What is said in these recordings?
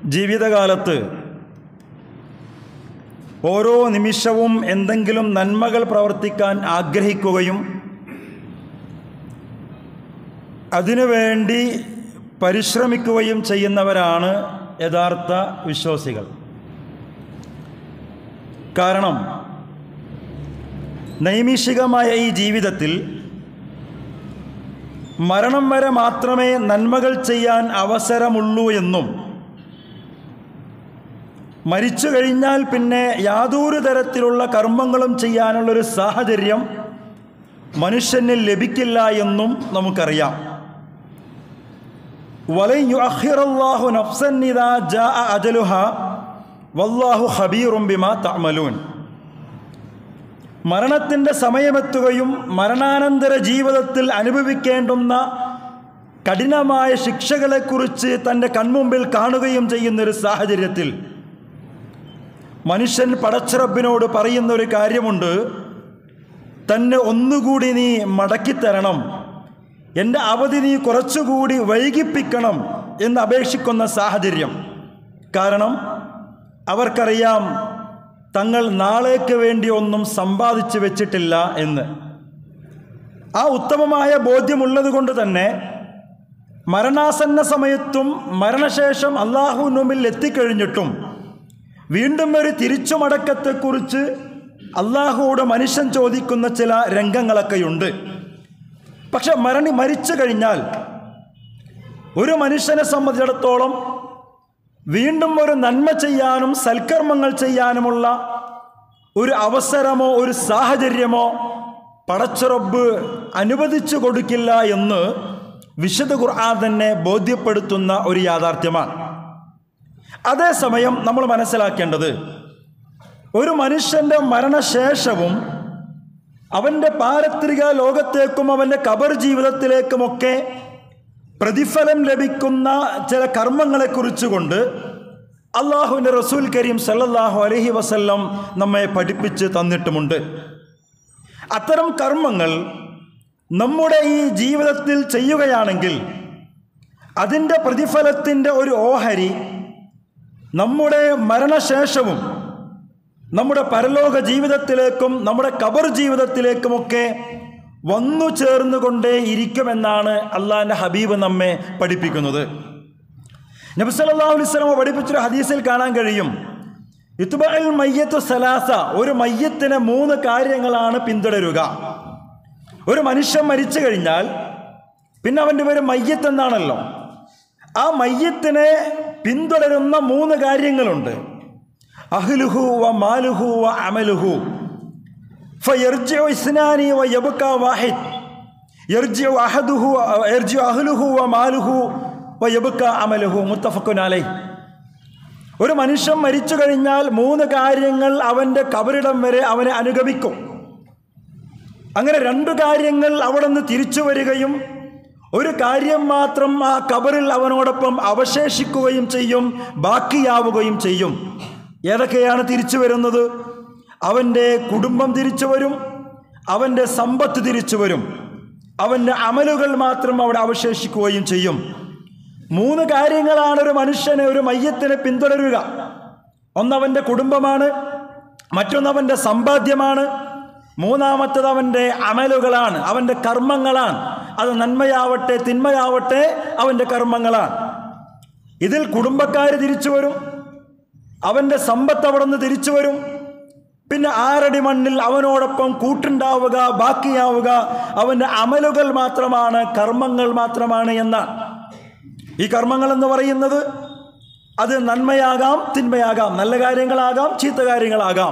ജീവിതകാലത്ത് ഓരോ നിമിഷവും എന്തെങ്കിലും നന്മകൾ പ്രവർത്തിക്കാൻ ആഗ്രഹിക്കുകയും അതിനുവേണ്ടി പരിശ്രമിക്കുകയും ചെയ്യുന്നവരാണ് യഥാർത്ഥ വിശ്വാസികൾ കാരണം നൈമിഷികമായ ഈ ജീവിതത്തിൽ മരണം വരെ മാത്രമേ നന്മകൾ ചെയ്യാൻ അവസരമുള്ളൂ എന്നും മരിച്ചു കഴിഞ്ഞാൽ പിന്നെ യാതൊരു തരത്തിലുള്ള കർമ്മങ്ങളും ചെയ്യാനുള്ളൊരു സാഹചര്യം മനുഷ്യന് ലഭിക്കില്ല എന്നും നമുക്കറിയാം വലൈ യുഅഖിറല്ലാഹു നഫ്സൻ ഇദാ ജാഅ അജലുഹ വല്ലാഹു ഖബീറും ബിമാ തഅമലൂൻ മരണത്തിൻ്റെ സമയമെത്തുകയും മരണാനന്തര ജീവിതത്തിൽ അനുഭവിക്കേണ്ടുന്ന കഠിനമായ ശിക്ഷകളെക്കുറിച്ച് തൻ്റെ കൺമുമ്പിൽ കാണുകയും ചെയ്യുന്നൊരു സാഹചര്യത്തിൽ മനുഷ്യൻ പടച്ചിറപ്പിനോട് പറയുന്നൊരു കാര്യമുണ്ട് തന്നെ ഒന്നുകൂടി നീ മടക്കിത്തരണം എൻ്റെ അവധി നീ കുറച്ചുകൂടി വൈകിപ്പിക്കണം എന്ന് അപേക്ഷിക്കുന്ന സാഹചര്യം കാരണം അവർക്കറിയാം തങ്ങൾ നാളേക്ക് വേണ്ടി ഒന്നും സമ്പാദിച്ചു വെച്ചിട്ടില്ല എന്ന് ആ ഉത്തമമായ ബോധ്യമുള്ളത് കൊണ്ട് തന്നെ മരണാസന്ന സമയത്തും മരണശേഷം അള്ളാഹു മുമ്പിൽ എത്തിക്കഴിഞ്ഞിട്ടും വീണ്ടും ഒരു തിരിച്ചുമടക്കത്തെക്കുറിച്ച് അള്ളാഹുവോട് മനുഷ്യൻ ചോദിക്കുന്ന ചില രംഗങ്ങളൊക്കെയുണ്ട് പക്ഷെ മരണി മരിച്ചു കഴിഞ്ഞാൽ ഒരു മനുഷ്യനെ സംബന്ധിച്ചിടത്തോളം വീണ്ടും ഒരു നന്മ ചെയ്യാനും സൽക്കർമ്മങ്ങൾ ചെയ്യാനുമുള്ള ഒരു അവസരമോ ഒരു സാഹചര്യമോ പടച്ചുറബ് അനുവദിച്ചു കൊടുക്കില്ല എന്ന് വിശുദ്ധ ഖുർആൻ തന്നെ ബോധ്യപ്പെടുത്തുന്ന ഒരു യാഥാർത്ഥ്യമാണ് അതേസമയം നമ്മൾ മനസ്സിലാക്കേണ്ടത് ഒരു മനുഷ്യൻ്റെ മരണശേഷവും അവൻ്റെ പാരത്രിക ലോകത്തേക്കും അവൻ്റെ കബർ ജീവിതത്തിലേക്കുമൊക്കെ പ്രതിഫലം ലഭിക്കുന്ന ചില കർമ്മങ്ങളെക്കുറിച്ചുകൊണ്ട് അള്ളാഹുവിൻ്റെ റസൂൽ കരീം സല്ലല്ലാഹു അലഹി വസല്ലം നമ്മെ പഠിപ്പിച്ച് തന്നിട്ടുമുണ്ട് അത്തരം കർമ്മങ്ങൾ നമ്മുടെ ഈ ജീവിതത്തിൽ ചെയ്യുകയാണെങ്കിൽ അതിൻ്റെ പ്രതിഫലത്തിൻ്റെ ഒരു ഓഹരി നമ്മുടെ മരണശേഷവും നമ്മുടെ പരലോക ജീവിതത്തിലേക്കും നമ്മുടെ കബർ ജീവിതത്തിലേക്കുമൊക്കെ വന്നു ചേർന്നുകൊണ്ടേ ഇരിക്കുമെന്നാണ് അള്ളാഹിൻ്റെ ഹബീബ് നമ്മെ പഠിപ്പിക്കുന്നത് നബി സല്ലല്ലാഹു അലൈഹി വസല്ലം പഠിപ്പിച്ചൊരു ഹദീസിൽ കാണാൻ കഴിയും ഇത്ബഅൽ മയ്യത്തു സലാസ ഒരു മയ്യത്തിന് മൂന്ന് കാര്യങ്ങളാണ് പിന്തുടരുക ഒരു മനുഷ്യൻ മരിച്ചു കഴിഞ്ഞാൽ പിന്നെ അവൻ്റെ പേര് മയ്യത്ത് എന്നാണല്ലോ ആ മയ്യത്തിനെ പിന്തുടരുന്ന മൂന്ന് കാര്യങ്ങളുണ്ട് അഹ്ലുഹു വ മാലുഹു വ അമലുഹു فيرجع اثنان ويبقى واحد يرجع أحده يرجع أهله وماله ويبقى عمله متفق عليه ഒരു മനുഷ്യൻ മരിച്ചു കഴിഞ്ഞാൽ മൂന്ന് കാര്യങ്ങൾ അവൻ്റെ കബറിടം വരെ അവനെ അനുഗമിക്കും അങ്ങനെ രണ്ടു കാര്യങ്ങൾ അവിടെ നിന്ന് തിരിച്ചു വരികയും ഒരു കാര്യം മാത്രം ആ കബറിൽ അവനോടൊപ്പം അവശേഷിക്കുകയും ചെയ്യും ബാക്കിയാവുകയും ചെയ്യും ഏതൊക്കെയാണ് തിരിച്ചു വരുന്നത് അവൻ്റെ കുടുംബം തിരിച്ചു വരും അവൻ്റെ സമ്പത്ത് തിരിച്ചു വരും അവൻ്റെ അമലുകൾ മാത്രം അവിടെ അവശേഷിക്കുകയും ചെയ്യും മൂന്ന് കാര്യങ്ങളാണ് ഒരു മനുഷ്യനെ ഒരു മയ്യത്തിനെ പിന്തുടരുക ഒന്നവൻ്റെ കുടുംബമാണ് മറ്റൊന്നവൻ്റെ സമ്പാദ്യമാണ് മൂന്നാമത്തത് അവൻ്റെ അമലുകളാണ് അവൻ്റെ കർമ്മങ്ങളാണ് അത് നന്മയാവട്ടെ തിന്മയാവട്ടെ അവൻ്റെ കർമ്മങ്ങളാണ് ഇതിൽ കുടുംബക്കാർ തിരിച്ചു വരും അവൻ്റെ സമ്പത്ത് അവിടെ നിന്ന് തിരിച്ചു വരും പിന്നെ ആറടി മണ്ണിൽ അവനോടൊപ്പം കൂട്ടുണ്ടാവുക ബാക്കിയാവുക അവൻ്റെ അമലുകൾ മാത്രമാണ് കർമ്മങ്ങൾ മാത്രമാണ് എന്നാണ് ഈ കർമ്മങ്ങൾ എന്ന് പറയുന്നത് അത് നന്മയാകാം തിന്മയാകാം നല്ല കാര്യങ്ങളാകാം ചീത്ത കാര്യങ്ങളാകാം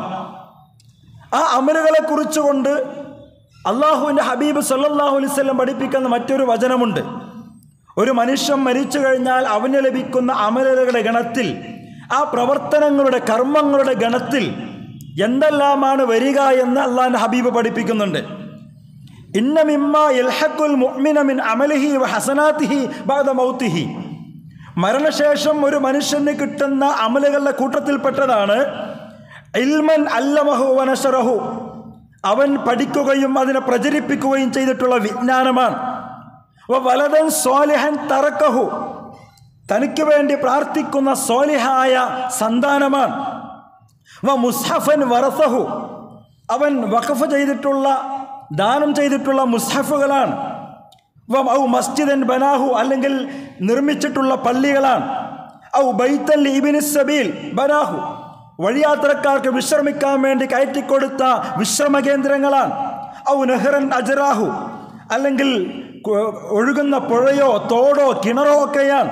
ആ അമലുകളെ കുറിച്ചുകൊണ്ട് അള്ളാഹുവിൻ്റെ ഹബീബ് സല്ലാഹു അലൈവല്ലം പഠിപ്പിക്കുന്ന മറ്റൊരു വചനമുണ്ട് ഒരു മനുഷ്യൻ മരിച്ചു കഴിഞ്ഞാൽ അവന് ലഭിക്കുന്ന അമലുകളുടെ ഗണത്തിൽ ആ പ്രവർത്തനങ്ങളുടെ കർമ്മങ്ങളുടെ ഗണത്തിൽ എന്തെല്ലാമാണ് വരിക എന്ന് അള്ളാഹിൻ്റെ ഹബീബ് പഠിപ്പിക്കുന്നുണ്ട് ഇന്ന മിമ്മ ഇൽഹക്കുൽ മുഅ്മിന മിൻ അമലിഹി വ ഹസനാത്തിഹി ബഅദ മൗത്തിഹി മരണശേഷം ഒരു മനുഷ്യന് കിട്ടുന്ന അമലുകളുടെ കൂട്ടത്തിൽപ്പെട്ടതാണ് ഇൽമൻ അല്ലമഹു വനശറഹു അവൻ പഠിക്കുകയും അതിനെ പ്രചരിപ്പിക്കുകയും ചെയ്തിട്ടുള്ള വിജ്ഞാനമാണ് വ വലതൻ സ്വാലിഹൻ തറക്കഹു തനിക്ക് വേണ്ടി പ്രാർത്ഥിക്കുന്ന സോലിഹായ സന്താനമാണ് വ മുസ്ഹഫൻ വറസഹു അവൻ വഖഫ് ചെയ്തിട്ടുള്ള ദാനം ചെയ്തിട്ടുള്ള മുസ്ഹഫുകളാണ് വ ഔ മസ്ജിദൻ ബനാഹു അല്ലെങ്കിൽ നിർമ്മിച്ചിട്ടുള്ള പള്ളികളാണ് ഔ ബൈത്തൽ ഇബിന് സബീൽ ബനാഹു വഴിയാത്രക്കാർക്ക് വിശ്രമിക്കാൻ വേണ്ടി കയറ്റിക്കൊടുത്ത വിശ്രമ കേന്ദ്രങ്ങളാണ് ഔ നെഹ്റൻ അജറാഹു അല്ലെങ്കിൽ കു- ഒഴുകുന്ന പുഴയോ തോടോ കിണറോ ഒക്കെയാണ്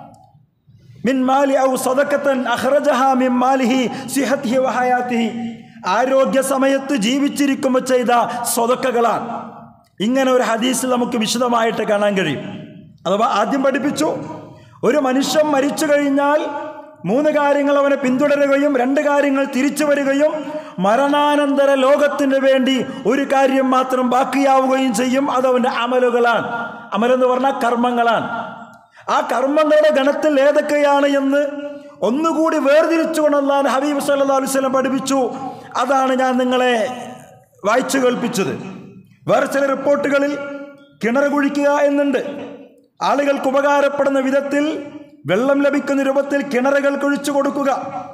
മിൻ മാലി ഔ സദക്കത്തൻ അഖ്റജഹ മിൻ മാലിഹി സിഹത്തിഹി വഹയാത്തിഹി ആരോഗ്യ സമയത്ത് ജീവിച്ചിരിക്കുമ്പോൾ ചെയ്ത സ്വതക്കകളാണ് ഇങ്ങനെ ഒരു ഹദീസിൽ നമുക്ക് വിശദമായിട്ട് കാണാൻ കഴിയും അഥവാ ആദ്യം പഠിപ്പിച്ചു ഒരു മനുഷ്യൻ മരിച്ചു കഴിഞ്ഞാൽ മൂന്ന് കാര്യങ്ങൾ അവനെ പിന്തുടരുകയും രണ്ട് കാര്യങ്ങൾ തിരിച്ചു വരികയും മരണാനന്തര ലോകത്തിന് വേണ്ടി ഒരു കാര്യം മാത്രം ബാക്കിയാവുകയും ചെയ്യും അത് അവൻ്റെ അമലുകളാണ് അമലെന്ന് പറഞ്ഞാൽ കർമ്മങ്ങളാണ് ആ കർമ്മങ്ങളുടെ ഗണത്തിൽ ഏതൊക്കെയാണ് എന്ന് ഒന്നുകൂടി വേർതിരിച്ചുകൊണ്ട് അള്ളാൻ ഹബീബ് സല്ലാ അലുസ്ലം പഠിപ്പിച്ചു അതാണ് ഞാൻ നിങ്ങളെ വായിച്ചു കേൾപ്പിച്ചത് വേറെ ചില റിപ്പോർട്ടുകളിൽ കിണർ കുഴിക്കുക എന്നുണ്ട് ആളുകൾക്ക് ഉപകാരപ്പെടുന്ന വിധത്തിൽ വെള്ളം ലഭിക്കുന്ന രൂപത്തിൽ കിണറുകൾ കുഴിച്ചു കൊടുക്കുക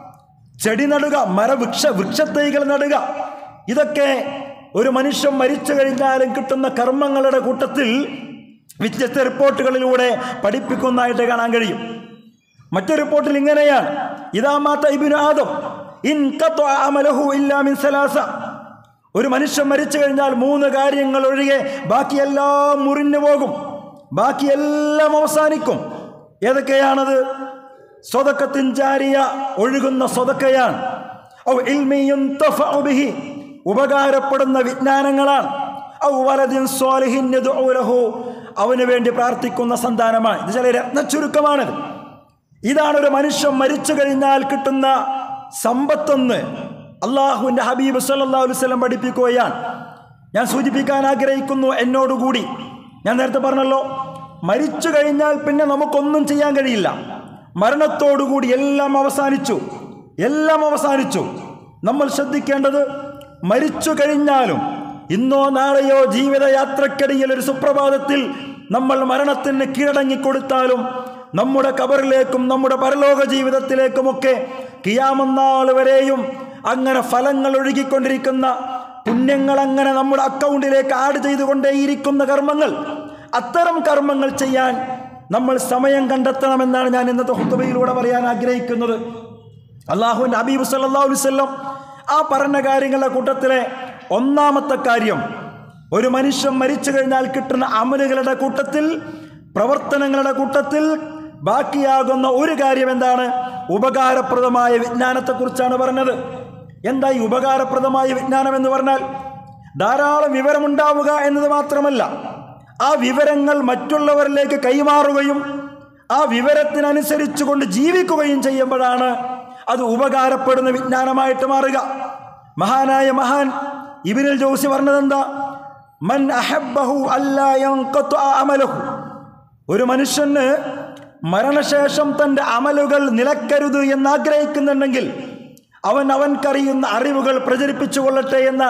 ചെടി നടുക മരവൃക്ഷ വൃക്ഷത്തൈകൾ നടുക ഇതൊക്കെ ഒരു മനുഷ്യൻ മരിച്ചു കഴിഞ്ഞാലും കിട്ടുന്ന കർമ്മങ്ങളുടെ കൂട്ടത്തിൽ വ്യത്യസ്ത റിപ്പോർട്ടുകളിലൂടെ പഠിപ്പിക്കുന്നതായിട്ട് കാണാൻ കഴിയും മറ്റൊരു റിപ്പോർട്ടിൽ ഇങ്ങനെയാണ് ഇതാ മാത്ത ഇബിന് ആദം ഇൻ ഖത്വ അമലഹു ഇല്ലാ മിൻ സലാസ ഒരു മനുഷ്യൻ മരിച്ചു കഴിഞ്ഞാൽ മൂന്ന് കാര്യങ്ങൾ ഒഴികെ ബാക്കിയെല്ലാം മുറിഞ്ഞു പോകും ബാക്കിയെല്ലാം അവസാനിക്കും ഏതൊക്കെയാണത് സ്വതക്കത്തിൻ ജാരിയ ഒഴുകുന്ന സ്വതക്കയാണ് ഔ ഇൽമി യുന്തഫഉ ബിഹി ഉപകാരപ്പെടുന്ന വിജ്ഞാനങ്ങളാണ് ഔ വലദിൻ സ്വാലിഹിൻ യദ്ഉ ലഹു അവന് വേണ്ടി പ്രാർത്ഥിക്കുന്ന സന്താനമാണ് ഇത് ചില രത്നച്ചുരുക്കമാണിത് ഇതാണ് ഒരു മനുഷ്യൻ മരിച്ചു കഴിഞ്ഞാൽ കിട്ടുന്ന സമ്പത്തെന്ന് അള്ളാഹുവിൻ്റെ ഹബീബ് സല്ലല്ലാഹു അലൈഹി വസല്ലം പഠിപ്പിക്കുകയാണ് ഞാൻ സൂചിപ്പിക്കാൻ ആഗ്രഹിക്കുന്നു എന്നോടുകൂടി ഞാൻ നേരത്തെ പറഞ്ഞല്ലോ മരിച്ചു കഴിഞ്ഞാൽ പിന്നെ നമുക്കൊന്നും ചെയ്യാൻ കഴിയില്ല മരണത്തോടുകൂടി എല്ലാം അവസാനിച്ചു എല്ലാം അവസാനിച്ചു നമ്മൾ ശ്രദ്ധിക്കേണ്ടത് മരിച്ചു കഴിഞ്ഞാലും ഇന്നോ നാളെയോ ജീവിതയാത്രക്കിടയിൽ ഒരു സുപ്രഭാതത്തിൽ നമ്മൾ മരണത്തിന് കീഴടങ്ങിക്കൊടുത്താലും നമ്മുടെ കബറിലേക്കും നമ്മുടെ പരലോക ജീവിതത്തിലേക്കുമൊക്കെ കിയാമന്നാൾ വരെയും അങ്ങനെ ഫലങ്ങൾ ഒഴുകിക്കൊണ്ടിരിക്കുന്ന പുണ്യങ്ങൾ അങ്ങനെ നമ്മുടെ അക്കൗണ്ടിലേക്ക് ആഡ് ചെയ്തുകൊണ്ടേയിരിക്കുന്ന കർമ്മങ്ങൾ അത്തരം കർമ്മങ്ങൾ ചെയ്യാൻ നമ്മൾ സമയം കണ്ടെത്തണമെന്നാണ് ഞാൻ ഇന്നത്തെ ഹുത്തുബയിലൂടെ പറയാൻ ആഗ്രഹിക്കുന്നത് അള്ളാഹുവിൻ്റെ ഹബീബ് സല്ലല്ലാഹു അലൈഹി വസല്ലം ആ പറഞ്ഞ കാര്യങ്ങളുടെ കൂട്ടത്തിലെ ഒന്നാമത്തെ കാര്യം ഒരു മനുഷ്യൻ മരിച്ചു കഴിഞ്ഞാൽ കിട്ടുന്ന അമലുകളുടെ കൂട്ടത്തിൽ പ്രവർത്തനങ്ങളുടെ കൂട്ടത്തിൽ ബാക്കിയാകുന്ന ഒരു കാര്യം എന്താണ് ഉപകാരപ്രദമായ വിജ്ഞാനത്തെക്കുറിച്ചാണ് പറഞ്ഞത് എന്താ ഈ ഉപകാരപ്രദമായ വിജ്ഞാനം എന്ന് പറഞ്ഞാൽ ധാരാളം വിവരമുണ്ടാവുക എന്നത് മാത്രമല്ല ആ വിവരങ്ങൾ മറ്റുള്ളവരിലേക്ക് കൈമാറുകയും ആ വിവരത്തിനനുസരിച്ച് കൊണ്ട് ജീവിക്കുകയും ചെയ്യുമ്പോഴാണ് അത് ഉപകാരപ്പെടുന്ന വിജ്ഞാനമായിട്ട് മാറുക മഹാനായ മഹാൻ ഇബിനിൽ ജോസി പറഞ്ഞതെന്താ മൻ അഹബ്ബഹു അല്ലാ യൻഖത്തു അമലഹു ഒരു മനുഷ്യന് മരണശേഷം തൻ്റെ അമലുകൾ നിലക്കരുത് എന്ന് ആഗ്രഹിക്കുന്നുണ്ടെങ്കിൽ അവൻ അവൻക്കറിയുന്ന അറിവുകൾ പ്രചരിപ്പിച്ചു കൊള്ളട്ടെ എന്ന്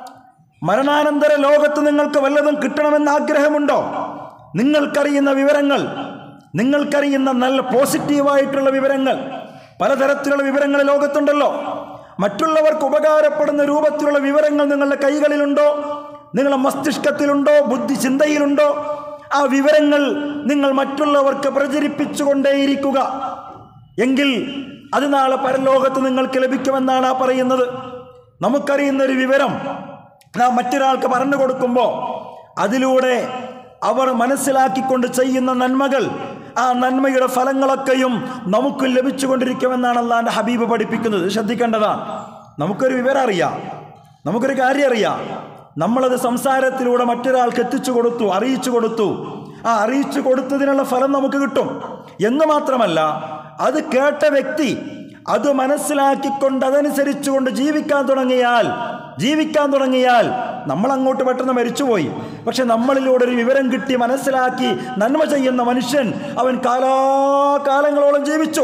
മരണാനന്തര ലോകത്ത് നിങ്ങൾക്ക് വല്ലതും കിട്ടണമെന്ന് ആഗ്രഹമുണ്ടോ നിങ്ങൾക്കറിയുന്ന വിവരങ്ങൾ നിങ്ങൾക്കറിയുന്ന നല്ല പോസിറ്റീവായിട്ടുള്ള വിവരങ്ങൾ പലതരത്തിലുള്ള വിവരങ്ങൾ ലോകത്തുണ്ടല്ലോ മറ്റുള്ളവർക്ക് ഉപകാരപ്പെടുന്ന രൂപത്തിലുള്ള വിവരങ്ങൾ നിങ്ങളുടെ കൈകളിലുണ്ടോ നിങ്ങളുടെ മസ്തിഷ്കത്തിലുണ്ടോ ബുദ്ധി ചിന്തയിലുണ്ടോ ആ വിവരങ്ങൾ നിങ്ങൾ മറ്റുള്ളവർക്ക് പ്രചരിപ്പിച്ചുകൊണ്ടേയിരിക്കുക എങ്കിൽ അത് നാളെ പരലോകത്ത് നിങ്ങൾക്ക് ലഭിക്കുമെന്നാണ് ആ പറയുന്നത് നമുക്കറിയുന്ന ഒരു വിവരം നാം മറ്റൊരാൾക്ക് പറഞ്ഞു കൊടുക്കുമ്പോൾ അതിലൂടെ അവർ മനസ്സിലാക്കിക്കൊണ്ട് ചെയ്യുന്ന നന്മകൾ ആ നന്മയുടെ ഫലങ്ങളൊക്കെയും നമുക്ക് ലഭിച്ചുകൊണ്ടിരിക്കുമെന്നാണ് അള്ളാൻ്റെ ഹബീബ് പഠിപ്പിക്കുന്നത് ഇത് ശ്രദ്ധിക്കേണ്ടതാണ് നമുക്കൊരു വിവരം അറിയാം നമുക്കൊരു കാര്യം അറിയാം നമ്മളത് സംസാരത്തിലൂടെ മറ്റൊരാൾക്ക് എത്തിച്ചു കൊടുത്തു അറിയിച്ചു കൊടുത്തു ആ അറിയിച്ചു കൊടുത്തതിനുള്ള ഫലം നമുക്ക് കിട്ടും എന്ന് മാത്രമല്ല അത് കേട്ട വ്യക്തി അത് മനസ്സിലാക്കിക്കൊണ്ട് അതനുസരിച്ചുകൊണ്ട് ജീവിക്കാൻ തുടങ്ങിയാൽ ജീവിക്കാൻ തുടങ്ങിയാൽ നമ്മൾ അങ്ങോട്ട് പെട്ടെന്ന് മരിച്ചുപോയി പക്ഷെ നമ്മളിലൂടെ ഒരു വിവരം കിട്ടി മനസ്സിലാക്കി നന്മ ചെയ്യുന്ന മനുഷ്യൻ അവൻ കാലാകാലങ്ങളോളം ജീവിച്ചു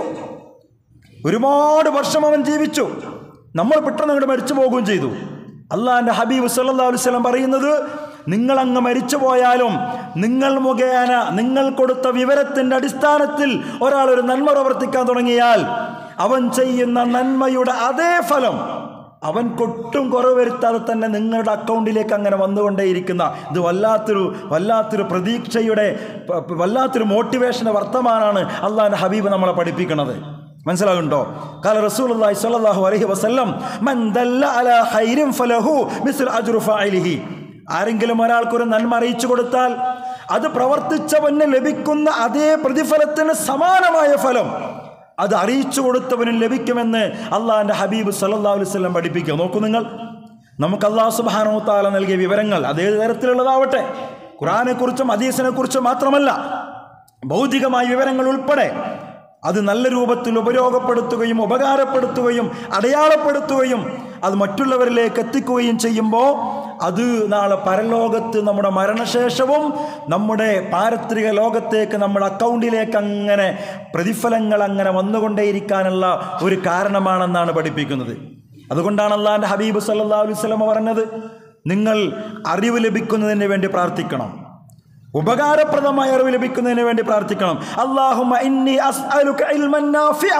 ഒരുപാട് വർഷം അവൻ ജീവിച്ചു നമ്മൾ പെട്ടെന്ന് അങ്ങോട്ട് മരിച്ചു പോകുകയും ചെയ്തു അള്ളാഹിൻ്റെ ഹബീബ് സല്ലാ അലുസ്ലം പറയുന്നത് നിങ്ങളങ്ങ് മരിച്ചു പോയാലും നിങ്ങൾ മുഖേന നിങ്ങൾ കൊടുത്ത വിവരത്തിന്റെ അടിസ്ഥാനത്തിൽ ഒരാൾ ഒരു നന്മ പ്രവർത്തിക്കാൻ തുടങ്ങിയാൽ അവൻ ചെയ്യുന്ന നന്മയുടെ അതേ ഫലം അവൻ കൊട്ടും കുറവ് വരുത്താതെ തന്നെ നിങ്ങളുടെ അക്കൗണ്ടിലേക്ക് അങ്ങനെ വന്നുകൊണ്ടേയിരിക്കുന്ന ഇത് വല്ലാത്തൊരു വല്ലാത്തൊരു പ്രതീക്ഷയുടെ പ- പ- വല്ലാത്തൊരു മോട്ടിവേഷൻ്റെ വർത്തമാനാണ് അള്ളാഹിൻ്റെ ഹബീബ് നമ്മളെ പഠിപ്പിക്കുന്നത് മനസ്സിലാകുന്നുണ്ടോ കാല റസൂലുള്ളാഹി സ്വല്ലല്ലാഹു അലൈഹി വസല്ലം മൻ ദല്ല അലാ ഖൈരിൻ ഫലഹു മിസ്ൽ അജ്റു ഫാഇലിഹി ആരെങ്കിലും ഒരാൾക്കൊരു നന്മ അറിയിച്ചു കൊടുത്താൽ അത് പ്രവർത്തിച്ചവന് ലഭിക്കുന്ന അതേ പ്രതിഫലത്തിന് സമാനമായ ഫലം അത് അറിയിച്ചു കൊടുത്തവനും ലഭിക്കുമെന്ന് അള്ളാഹിൻ്റെ ഹബീബ് സല്ലല്ലാഹു അലൈഹി വസല്ലം പഠിപ്പിക്കുക നോക്കൂ നിങ്ങൾ നമുക്ക് അള്ളാഹു സുബ്ഹാനഹു താല നൽകിയ വിവരങ്ങൾ അതേ തരത്തിലുള്ളതാവട്ടെ ഖുറാനെക്കുറിച്ചും ഹദീസിനെ കുറിച്ചും മാത്രമല്ല ഭൗതികമായ വിവരങ്ങൾ ഉൾപ്പെടെ അത് നല്ല രൂപത്തിൽ ഉപയോഗപ്പെടുത്തുകയും ഉപകാരപ്പെടുത്തുകയും അടയാളപ്പെടുത്തുകയും അത് മറ്റുള്ളവരിലേക്ക് എത്തിക്കുകയും ചെയ്യുമ്പോൾ അത് നാളെ പരലോകത്ത് നമ്മുടെ മരണശേഷവും നമ്മുടെ പാരത്രിക ലോകത്തേക്ക് നമ്മുടെ അക്കൗണ്ടിലേക്ക് അങ്ങനെ പ്രതിഫലങ്ങൾ അങ്ങനെ വന്നുകൊണ്ടേയിരിക്കാനുള്ള ഒരു കാരണമാണെന്നാണ് പഠിപ്പിക്കുന്നത് അതുകൊണ്ടാണ് അള്ളാഹിൻ്റെ ഹബീബ് സല്ലല്ലാഹു അലൈഹി വസല്ലമ പറഞ്ഞത് നിങ്ങൾ അറിവ് ലഭിക്കുന്നതിന് വേണ്ടി പ്രാർത്ഥിക്കണം ഉപകാരപ്രദമായ അറിവ് ലഭിക്കുന്നതിന് വേണ്ടി പ്രാർത്ഥിക്കണം അല്ലാഹുമ്മ ഇന്നി അസ്അലുക ഇൽമൻ നാഫിഅ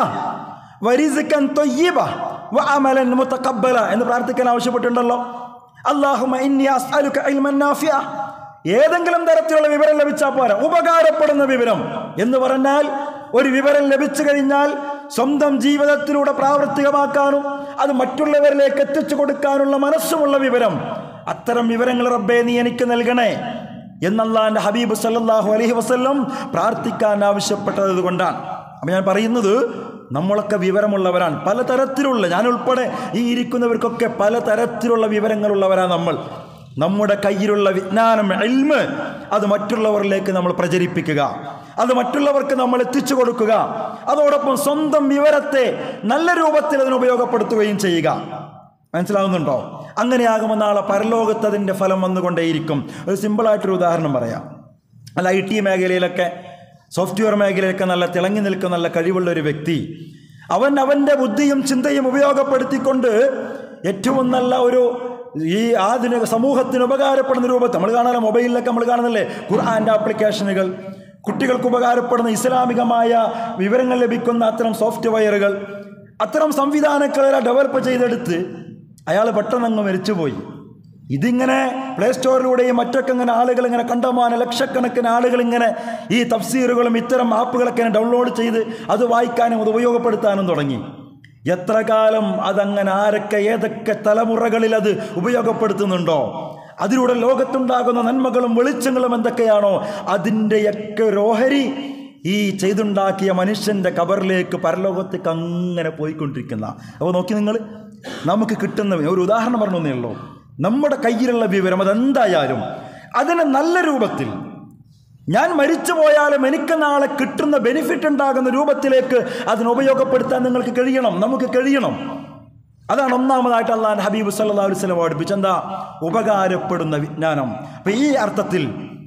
വരിസ്കൻ ത്വയ്യിബ വഅമലൻ മുതഖബ്ബല എന്ന് പ്രാർത്ഥിക്കാൻ ആവശ്യപ്പെട്ടിട്ടുണ്ടല്ലോ അല്ലാഹുമ്മ ഇന്നി അസ്അലുക ഇൽമൻ നാഫിഅ ഏതെങ്കിലും തരത്തിലുള്ള വിവരം ലഭിച്ചാൽ പോരാ ഉപകാരപ്പെടുന്ന വിവരം എന്ന് പറഞ്ഞാൽ ഒരു വിവരം ലഭിച്ചു കഴിഞ്ഞാൽ സ്വന്തം ജീവിതത്തിലൂടെ പ്രാവർത്തികമാക്കാനും അത് മറ്റുള്ളവരിലേക്ക് എത്തിച്ചു കൊടുക്കാനുള്ള മനസ്സുമുള്ള വിവരം അത്തരം വിവരങ്ങൾ റബ്ബേ നീ എനിക്ക് നൽകണേ എന്നല്ലാൻ്റെ ഹബീബ് സല്ലല്ലാഹു അലൈഹി വസല്ലം പ്രാർത്ഥിക്കാൻ ആവശ്യപ്പെട്ടത് കൊണ്ടാണ് അപ്പം ഞാൻ പറയുന്നത് നമ്മളൊക്കെ വിവരമുള്ളവരാണ് പലതരത്തിലുള്ള ഞാൻ ഉൾപ്പെടെ ഈ ഇരിക്കുന്നവർക്കൊക്കെ പലതരത്തിലുള്ള വിവരങ്ങളുള്ളവരാണ് നമ്മൾ നമ്മുടെ കയ്യിലുള്ള വിജ്ഞാനം എൽമ് അത് മറ്റുള്ളവരിലേക്ക് നമ്മൾ പ്രചരിപ്പിക്കുക അത് മറ്റുള്ളവർക്ക് നമ്മൾ എത്തിച്ചു കൊടുക്കുക അതോടൊപ്പം സ്വന്തം വിവരത്തെ നല്ല രൂപത്തിൽ അതിന് ഉപയോഗപ്പെടുത്തുകയും ചെയ്യുക മനസ്സിലാവുന്നുണ്ടോ അങ്ങനെയാകുമ്പോൾ നാളെ പരലോകത്ത് അതിൻ്റെ ഫലം വന്നുകൊണ്ടേയിരിക്കും ഒരു സിമ്പിളായിട്ടൊരു ഉദാഹരണം പറയാം അല്ല ഐ ടി മേഖലയിലൊക്കെ സോഫ്റ്റ്വെയർ മേഖലയിലൊക്കെ നല്ല തിളങ്ങി നിൽക്കുന്ന നല്ല കഴിവുള്ള ഒരു വ്യക്തി അവൻ അവൻ്റെ ബുദ്ധിയും ചിന്തയും ഉപയോഗപ്പെടുത്തിക്കൊണ്ട് ഏറ്റവും നല്ല ഒരു ഈ ആധുനിക സമൂഹത്തിന് ഉപകാരപ്പെടുന്ന രൂപത്തിൽ നമ്മൾ കാണാനോ മൊബൈലിലൊക്കെ നമ്മൾ കാണുന്നില്ലേ ഖുർആൻ്റെ ആപ്ലിക്കേഷനുകൾ കുട്ടികൾക്ക് ഉപകാരപ്പെടുന്ന ഇസ്ലാമികമായ വിവരങ്ങൾ ലഭിക്കുന്ന അത്തരം സോഫ്റ്റ്വെയറുകൾ അത്തരം സംവിധാനങ്ങളെല്ലാം ഡെവലപ്പ് ചെയ്തെടുത്ത് അയാൾ പെട്ടെന്ന് അങ്ങ് മരിച്ചുപോയി ഇതിങ്ങനെ പ്ലേ സ്റ്റോറിലൂടെയും മറ്റൊക്കെ ഇങ്ങനെ ആളുകൾ ഇങ്ങനെ കണ്ടമാന ലക്ഷക്കണക്കിന് ആളുകൾ ഇങ്ങനെ ഈ തഫ്സീറുകളും ഇത്തരം ആപ്പുകളൊക്കെ ഇങ്ങനെ ഡൗൺലോഡ് ചെയ്ത് അത് വായിക്കാനും അത് ഉപയോഗപ്പെടുത്താനും തുടങ്ങി എത്ര കാലം അതങ്ങനെ ആരൊക്കെ ഏതൊക്കെ തലമുറകളിൽ അത് ഉപയോഗപ്പെടുത്തുന്നുണ്ടോ അതിലൂടെ ലോകത്തുണ്ടാകുന്ന നന്മകളും വെളിച്ചങ്ങളും എന്തൊക്കെയാണോ അതിൻ്റെയൊക്കെ ഒരു ഓഹരി ഈ ചെയ്തുണ്ടാക്കിയ മനുഷ്യൻ്റെ കബറിലേക്ക് പരലോകത്തേക്ക് അങ്ങനെ പോയിക്കൊണ്ടിരിക്കുന്ന അപ്പോൾ നോക്കി നിങ്ങൾ നമുക്ക് കിട്ടുന്ന ഒരു ഉദാഹരണം പറഞ്ഞേ ഉള്ളൂ നമ്മുടെ കയ്യിലുള്ള വിവരം അതെന്തായാലും അതിനെ നല്ല രൂപത്തിൽ ഞാൻ മരിച്ചു പോയാലും എനിക്ക് നാളെ കിട്ടുന്ന ബെനിഫിറ്റ് ഉണ്ടാകുന്ന രൂപത്തിലേക്ക് അതിനെ ഉപയോഗപ്പെടുത്താൻ നിങ്ങൾക്ക് കഴിയണം നമുക്ക് കഴിയണം അതാണ് ഒന്നാമതായിട്ട് അള്ളാൻ ഹബീബ് സല്ലാ അലൈഹി സ്വലം പഠിപ്പിച്ച എന്താ ഉപകാരപ്പെടുന്ന വിജ്ഞാനം അപ്പൊ ഈ അർത്ഥത്തിൽ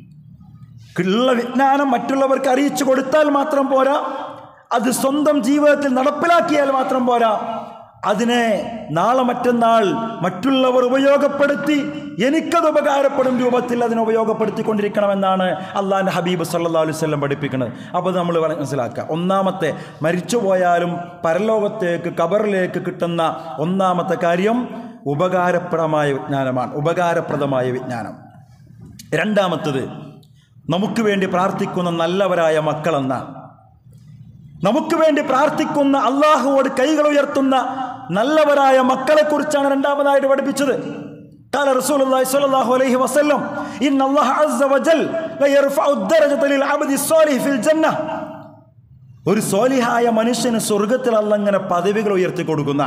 ഉള്ള വിജ്ഞാനം മറ്റുള്ളവർക്ക് അറിയിച്ചു കൊടുത്താൽ മാത്രം പോരാ അത് സ്വന്തം ജീവിതത്തിൽ നടപ്പിലാക്കിയാൽ മാത്രം പോരാ അതിനെ നാളെ മറ്റന്നാൾ മറ്റുള്ളവർ ഉപയോഗപ്പെടുത്തി എനിക്കത് ഉപകാരപ്പെടും രൂപത്തിൽ അതിനെ ഉപയോഗപ്പെടുത്തിക്കൊണ്ടിരിക്കണമെന്നാണ് അള്ളാഹിൻ്റെ ഹബീബ് സല്ലാ അലൈഹി സ്വല്ലം പഠിപ്പിക്കുന്നത് അപ്പോൾ നമ്മൾ മനസ്സിലാക്കുക ഒന്നാമത്തെ മരിച്ചുപോയാലും പരലോകത്തേക്ക് കബറിലേക്ക് കിട്ടുന്ന ഒന്നാമത്തെ കാര്യം ഉപകാരപ്രദമായ വിജ്ഞാനമാണ് ഉപകാരപ്രദമായ വിജ്ഞാനം രണ്ടാമത്തത് നമുക്ക് വേണ്ടി പ്രാർത്ഥിക്കുന്ന നല്ലവരായ മക്കളെന്നാണ് നമുക്ക് വേണ്ടി പ്രാർത്ഥിക്കുന്ന അള്ളാഹുവോട് കൈകൾ ഉയർത്തുന്ന നല്ലവരായ മക്കളെക്കുറിച്ചാണ് രണ്ടാമതായിട്ട് പഠിപ്പിച്ചത് قال رسول الله صلى الله عليه وسلم إن الله عز وجل لا يرفع الدرجة للعبد الصالح في الجنة ഒരു സോലിഹായ മനുഷ്യന് സ്വർഗത്തിൽ അല്ല ഇങ്ങനെ പദവികൾ ഉയർത്തി കൊടുക്കുന്ന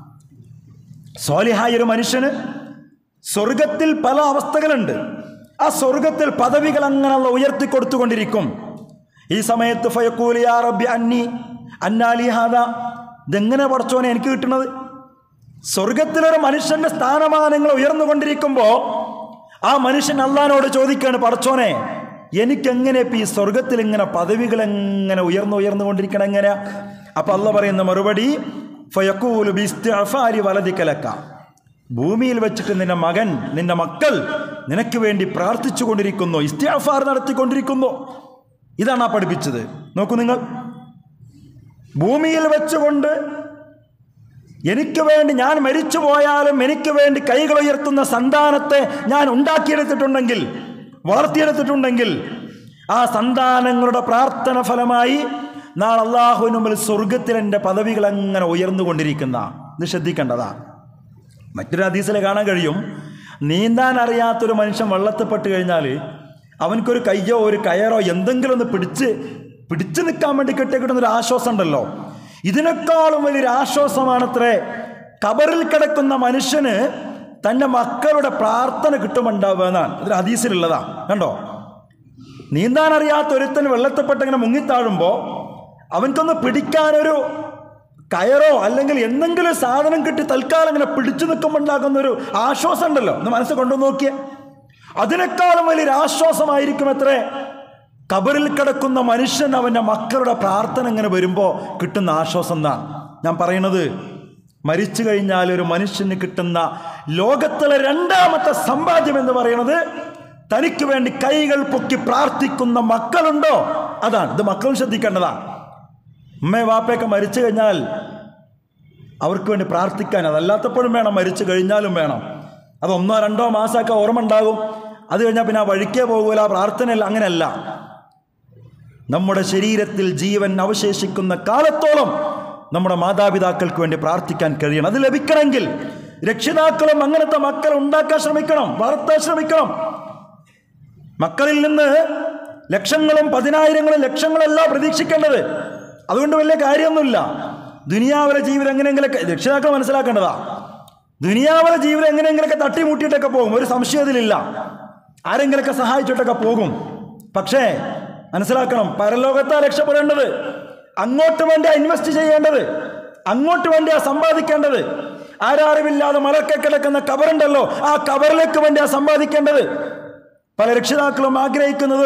സോലിഹായ ഒരു മനുഷ്യന് സ്വർഗത്തിൽ പല അവസ്ഥകളുണ്ട് ആ സ്വർഗത്തിൽ പദവികൾ അങ്ങനെ അല്ല ഉയർത്തി കൊടുത്തുകൊണ്ടിരിക്കും ഈ സമയത്ത് ഫയക്കൂലിയാ റബ്ബി അന്നി അന്നാലി ഹാദ ഇതെങ്ങനെ പടച്ചോനെ എനിക്ക് കിട്ടുന്നത് സ്വർഗത്തിലൊരു മനുഷ്യന്റെ സ്ഥാനമാനങ്ങൾ ഉയർന്നുകൊണ്ടിരിക്കുമ്പോൾ ആ മനുഷ്യൻ അള്ളഹാനോട് ചോദിക്കുകയാണ് പടച്ചോനെ എനിക്കെങ്ങനെ ഇപ്പം ഈ സ്വർഗത്തിൽ ഇങ്ങനെ പദവികൾ എങ്ങനെ ഉയർന്നു ഉയർന്നുകൊണ്ടിരിക്കണം എങ്ങനെയാ അപ്പൊ അള്ള പറയുന്ന മറുപടി ഫയക്കൂലു ബിസ്തിഅഫാരി വലതിക്കലക്ക ഭൂമിയിൽ വെച്ചിട്ട് നിന്റെ മകൻ നിന്റെ മക്കൾ നിനക്ക് വേണ്ടി പ്രാർത്ഥിച്ചു കൊണ്ടിരിക്കുന്നു ഇസ്തിയാഫാർ നടത്തിക്കൊണ്ടിരിക്കുന്നു ഇതാണ് ആ പഠിപ്പിച്ചത് നോക്കൂ നിങ്ങൾ ഭൂമിയിൽ വെച്ചുകൊണ്ട് എനിക്ക് വേണ്ടി ഞാൻ മരിച്ചു പോയാലും എനിക്ക് വേണ്ടി കൈകൾ ഉയർത്തുന്ന സന്താനത്തെ ഞാൻ ഉണ്ടാക്കിയെടുത്തിട്ടുണ്ടെങ്കിൽ വളർത്തിയെടുത്തിട്ടുണ്ടെങ്കിൽ ആ സന്താനങ്ങളുടെ പ്രാർത്ഥന ഫലമായി നാളെ അള്ളാഹുവിന് മുമ്പിൽ സ്വർഗത്തിൽ എൻ്റെ പദവികൾ അങ്ങനെ ഉയർന്നുകൊണ്ടിരിക്കുന്ന ഇത് ശ്രദ്ധിക്കേണ്ടതാ മറ്റൊരു ഹദീസിൽ കാണാൻ കഴിയും നീന്താൻ അറിയാത്തൊരു മനുഷ്യൻ വെള്ളത്തിൽപ്പെട്ട് കഴിഞ്ഞാൽ അവനക്കൊരു കയ്യോ ഒരു കയറോ എന്തെങ്കിലും ഒന്ന് പിടിച്ച് പിടിച്ചു നിൽക്കാൻ വേണ്ടി കിട്ടിക്കിട്ടുന്ന ഒരു ആശ്വാസം ഉണ്ടല്ലോ ഇതിനേക്കാളും വലിയൊരു ആശ്വാസമാണത്രേ കബറിൽ കിടക്കുന്ന മനുഷ്യന് തൻ്റെ മക്കളുടെ പ്രാർത്ഥന കിട്ടുമുണ്ടാവുക എന്നാണ് ഇതൊരു ഹദീസിലുള്ളതാ കണ്ടോ നീന്താൻ അറിയാത്ത ഒരുത്തൻ വെള്ളത്തിൽപ്പെട്ട് ഇങ്ങനെ മുങ്ങിത്താഴുമ്പോൾ അവൻക്കൊന്ന് പിടിക്കാനൊരു കയറോ അല്ലെങ്കിൽ എന്തെങ്കിലും ഒരു സാധനം കിട്ടി തൽക്കാലം ഇങ്ങനെ പിടിച്ചു നിൽക്കുമ്പോൾ ഉണ്ടാകുന്ന ഒരു ആശ്വാസം ഉണ്ടല്ലോ ഒന്ന് മനസ്സ് കൊണ്ടു നോക്കിയേ അതിനേക്കാളും വലിയൊരു ആശ്വാസമായിരിക്കും എത്രേ കബറിൽ കിടക്കുന്ന മനുഷ്യൻ അവൻ്റെ മക്കളുടെ പ്രാർത്ഥന ഇങ്ങനെ വരുമ്പോൾ കിട്ടുന്ന ആശ്വാസം എന്നാ ഞാൻ പറയുന്നത് മരിച്ചു കഴിഞ്ഞാൽ ഒരു മനുഷ്യന് കിട്ടുന്ന ലോകത്തിലെ രണ്ടാമത്തെ സമ്പാദ്യം എന്ന് പറയുന്നത് തനിക്ക് വേണ്ടി കൈകൾ പൊക്കി പ്രാർത്ഥിക്കുന്ന മക്കളുണ്ടോ അതാണ് ഇത് മക്കളും ശ്രദ്ധിക്കേണ്ടതാണ് ഉമ്മ വാപ്പയൊക്കെ മരിച്ചു കഴിഞ്ഞാൽ അവർക്ക് വേണ്ടി പ്രാർത്ഥിക്കാൻ അതല്ലാത്തപ്പോഴും വേണം മരിച്ചു കഴിഞ്ഞാലും വേണം അത് ഒന്നോ രണ്ടോ മാസമൊക്കെ ഓർമ്മ ഉണ്ടാകും അത് കഴിഞ്ഞാൽ പിന്നെ ആ വഴിക്കേ പോകൂല ആ പ്രാർത്ഥനയല്ല അങ്ങനെയല്ല നമ്മുടെ ശരീരത്തിൽ ജീവൻ അവശേഷിക്കുന്ന കാലത്തോളം നമ്മുടെ മാതാപിതാക്കൾക്ക് വേണ്ടി പ്രാർത്ഥിക്കാൻ കഴിയണം അത് ലഭിക്കണമെങ്കിൽ രക്ഷിതാക്കളും അങ്ങനത്തെ മക്കളെ ഉണ്ടാക്കാൻ ശ്രമിക്കണം വളർത്താൻ ശ്രമിക്കണം മക്കളിൽ നിന്ന് ലക്ഷങ്ങളും പതിനായിരങ്ങളും ലക്ഷങ്ങളല്ല പ്രതീക്ഷിക്കേണ്ടത് അതുകൊണ്ട് വലിയ കാര്യമൊന്നുമില്ല ദുനിയാവിലെ ജീവിതം എങ്ങനെയെങ്കിലൊക്കെ രക്ഷിതാക്കൾ മനസ്സിലാക്കേണ്ടതാ ദുനിയാവിലെ ജീവിതം എങ്ങനെയെങ്കിലൊക്കെ തട്ടിമുട്ടിയിട്ടൊക്കെ പോകും ഒരു സംശയം അതിലില്ല ആരെങ്കിലൊക്കെ സഹായിച്ചിട്ടൊക്കെ പോകും പക്ഷേ മനസ്സിലാക്കണം പരലോകത്താ രക്ഷപ്പെടേണ്ടത് അങ്ങോട്ട് വേണ്ടിയാ ഇൻവെസ്റ്റ് ചെയ്യേണ്ടത് അങ്ങോട്ട് വേണ്ടിയാ സമ്പാദിക്കേണ്ടത് ആരാറിവില്ലാതെ മലക്കെ കിടക്കുന്ന കബറുണ്ടല്ലോ ആ കബറിലേക്ക് വേണ്ടിയാ സമ്പാദിക്കേണ്ടത് പല രക്ഷിതാക്കളും ആഗ്രഹിക്കുന്നത്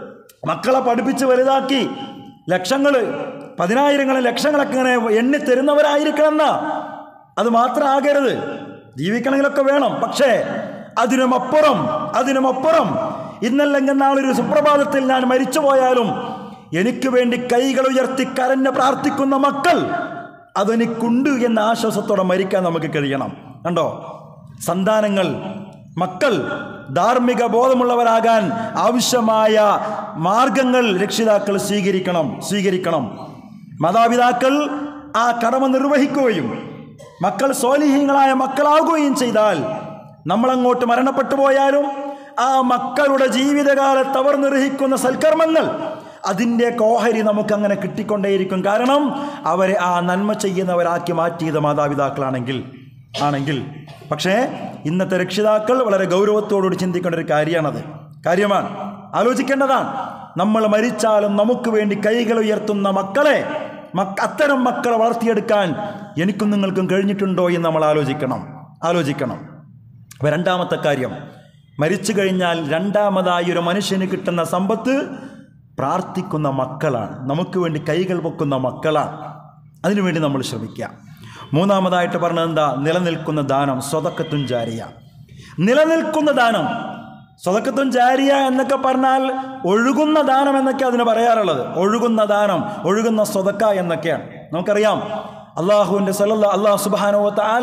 മക്കളെ പഠിപ്പിച്ച് വലുതാക്കി ലക്ഷങ്ങൾ പതിനായിരങ്ങൾ ലക്ഷങ്ങളൊക്കെ ഇങ്ങനെ എണ്ണി തരുന്നവരായിരിക്കണമെന്നാ അത് മാത്രം ആകരുത് ജീവിക്കണമെങ്കിലൊക്കെ വേണം പക്ഷേ അതിനുമപ്പുറം അതിനുമപ്പുറം ഇന്നല്ലെങ്കിൽ നാളൊരു സുപ്രഭാതത്തിൽ ഞാൻ മരിച്ചു പോയാലും എനിക്ക് വേണ്ടി കൈകൾ ഉയർത്തി കരഞ്ഞ് പ്രാർത്ഥിക്കുന്ന മക്കൾ അതെനിക്കുണ്ട് എന്ന ആശ്വാസത്തോടെ മരിക്കാൻ നമുക്ക് കഴിയണം കണ്ടോ സന്താനങ്ങൾ മക്കൾ ധാർമ്മിക ബോധമുള്ളവരാകാൻ ആവശ്യമായ മാർഗങ്ങൾ രക്ഷിതാക്കൾ സ്വീകരിക്കണം സ്വീകരിക്കണം മാതാപിതാക്കൾ ആ കടമ നിർവഹിക്കുകയും മക്കൾ സ്വാലിഹ്യങ്ങളായ മക്കളാകുകയും ചെയ്താൽ നമ്മളങ്ങോട്ട് മരണപ്പെട്ടു പോയാലും ആ മക്കളുടെ ജീവിതകാലത്ത് അവർ നിർവഹിക്കുന്ന സൽക്കർമ്മങ്ങൾ അതിൻ്റെ കോഹരി നമുക്കങ്ങനെ കിട്ടിക്കൊണ്ടേയിരിക്കും കാരണം അവരെ ആ നന്മ ചെയ്യുന്നവരാക്കി മാറ്റിയത് മാതാപിതാക്കളാണെങ്കിൽ ആണെങ്കിൽ പക്ഷേ ഇന്നത്തെ രക്ഷിതാക്കൾ വളരെ ഗൗരവത്തോടുകൂടി ചിന്തിക്കേണ്ട ഒരു കാര്യമാണത് കാര്യമാണ് ആലോചിക്കേണ്ടതാണ് നമ്മൾ മരിച്ചാലും നമുക്ക് വേണ്ടി കൈകൾ ഉയർത്തുന്ന മക്കളെ മക്ക അത്തരം മക്കളെ വളർത്തിയെടുക്കാൻ എനിക്കും നിങ്ങൾക്കും കഴിഞ്ഞിട്ടുണ്ടോ എന്ന് നമ്മൾ ആലോചിക്കണം ആലോചിക്കണം അപ്പോൾ രണ്ടാമത്തെ കാര്യം മരിച്ചു കഴിഞ്ഞാൽ രണ്ടാമതായി ഒരു മനുഷ്യന് കിട്ടുന്ന സമ്പത്ത് പ്രാർത്ഥിക്കുന്ന മക്കളാണ് നമുക്ക് വേണ്ടി കൈകൾ പൊക്കുന്ന മക്കളാണ് അതിനുവേണ്ടി നമ്മൾ ശ്രമിക്കുക മൂന്നാമതായിട്ട് പറഞ്ഞത് എന്താ നിലനിൽക്കുന്ന ദാനം സ്വതക്കത്തും ജാരിയ നിലനിൽക്കുന്ന ദാനം സ്വതക്കത്തും ജാരിയ എന്നൊക്കെ പറഞ്ഞാൽ ഒഴുകുന്ന ദാനം എന്നൊക്കെ അതിന് പറയാറുള്ളത് ഒഴുകുന്ന ദാനം ഒഴുകുന്ന സ്വതക്ക എന്നൊക്കെയാണ് നമുക്കറിയാം അള്ളാഹുവിൻ്റെ സലല്ല അള്ളാഹു സുബാനോ താല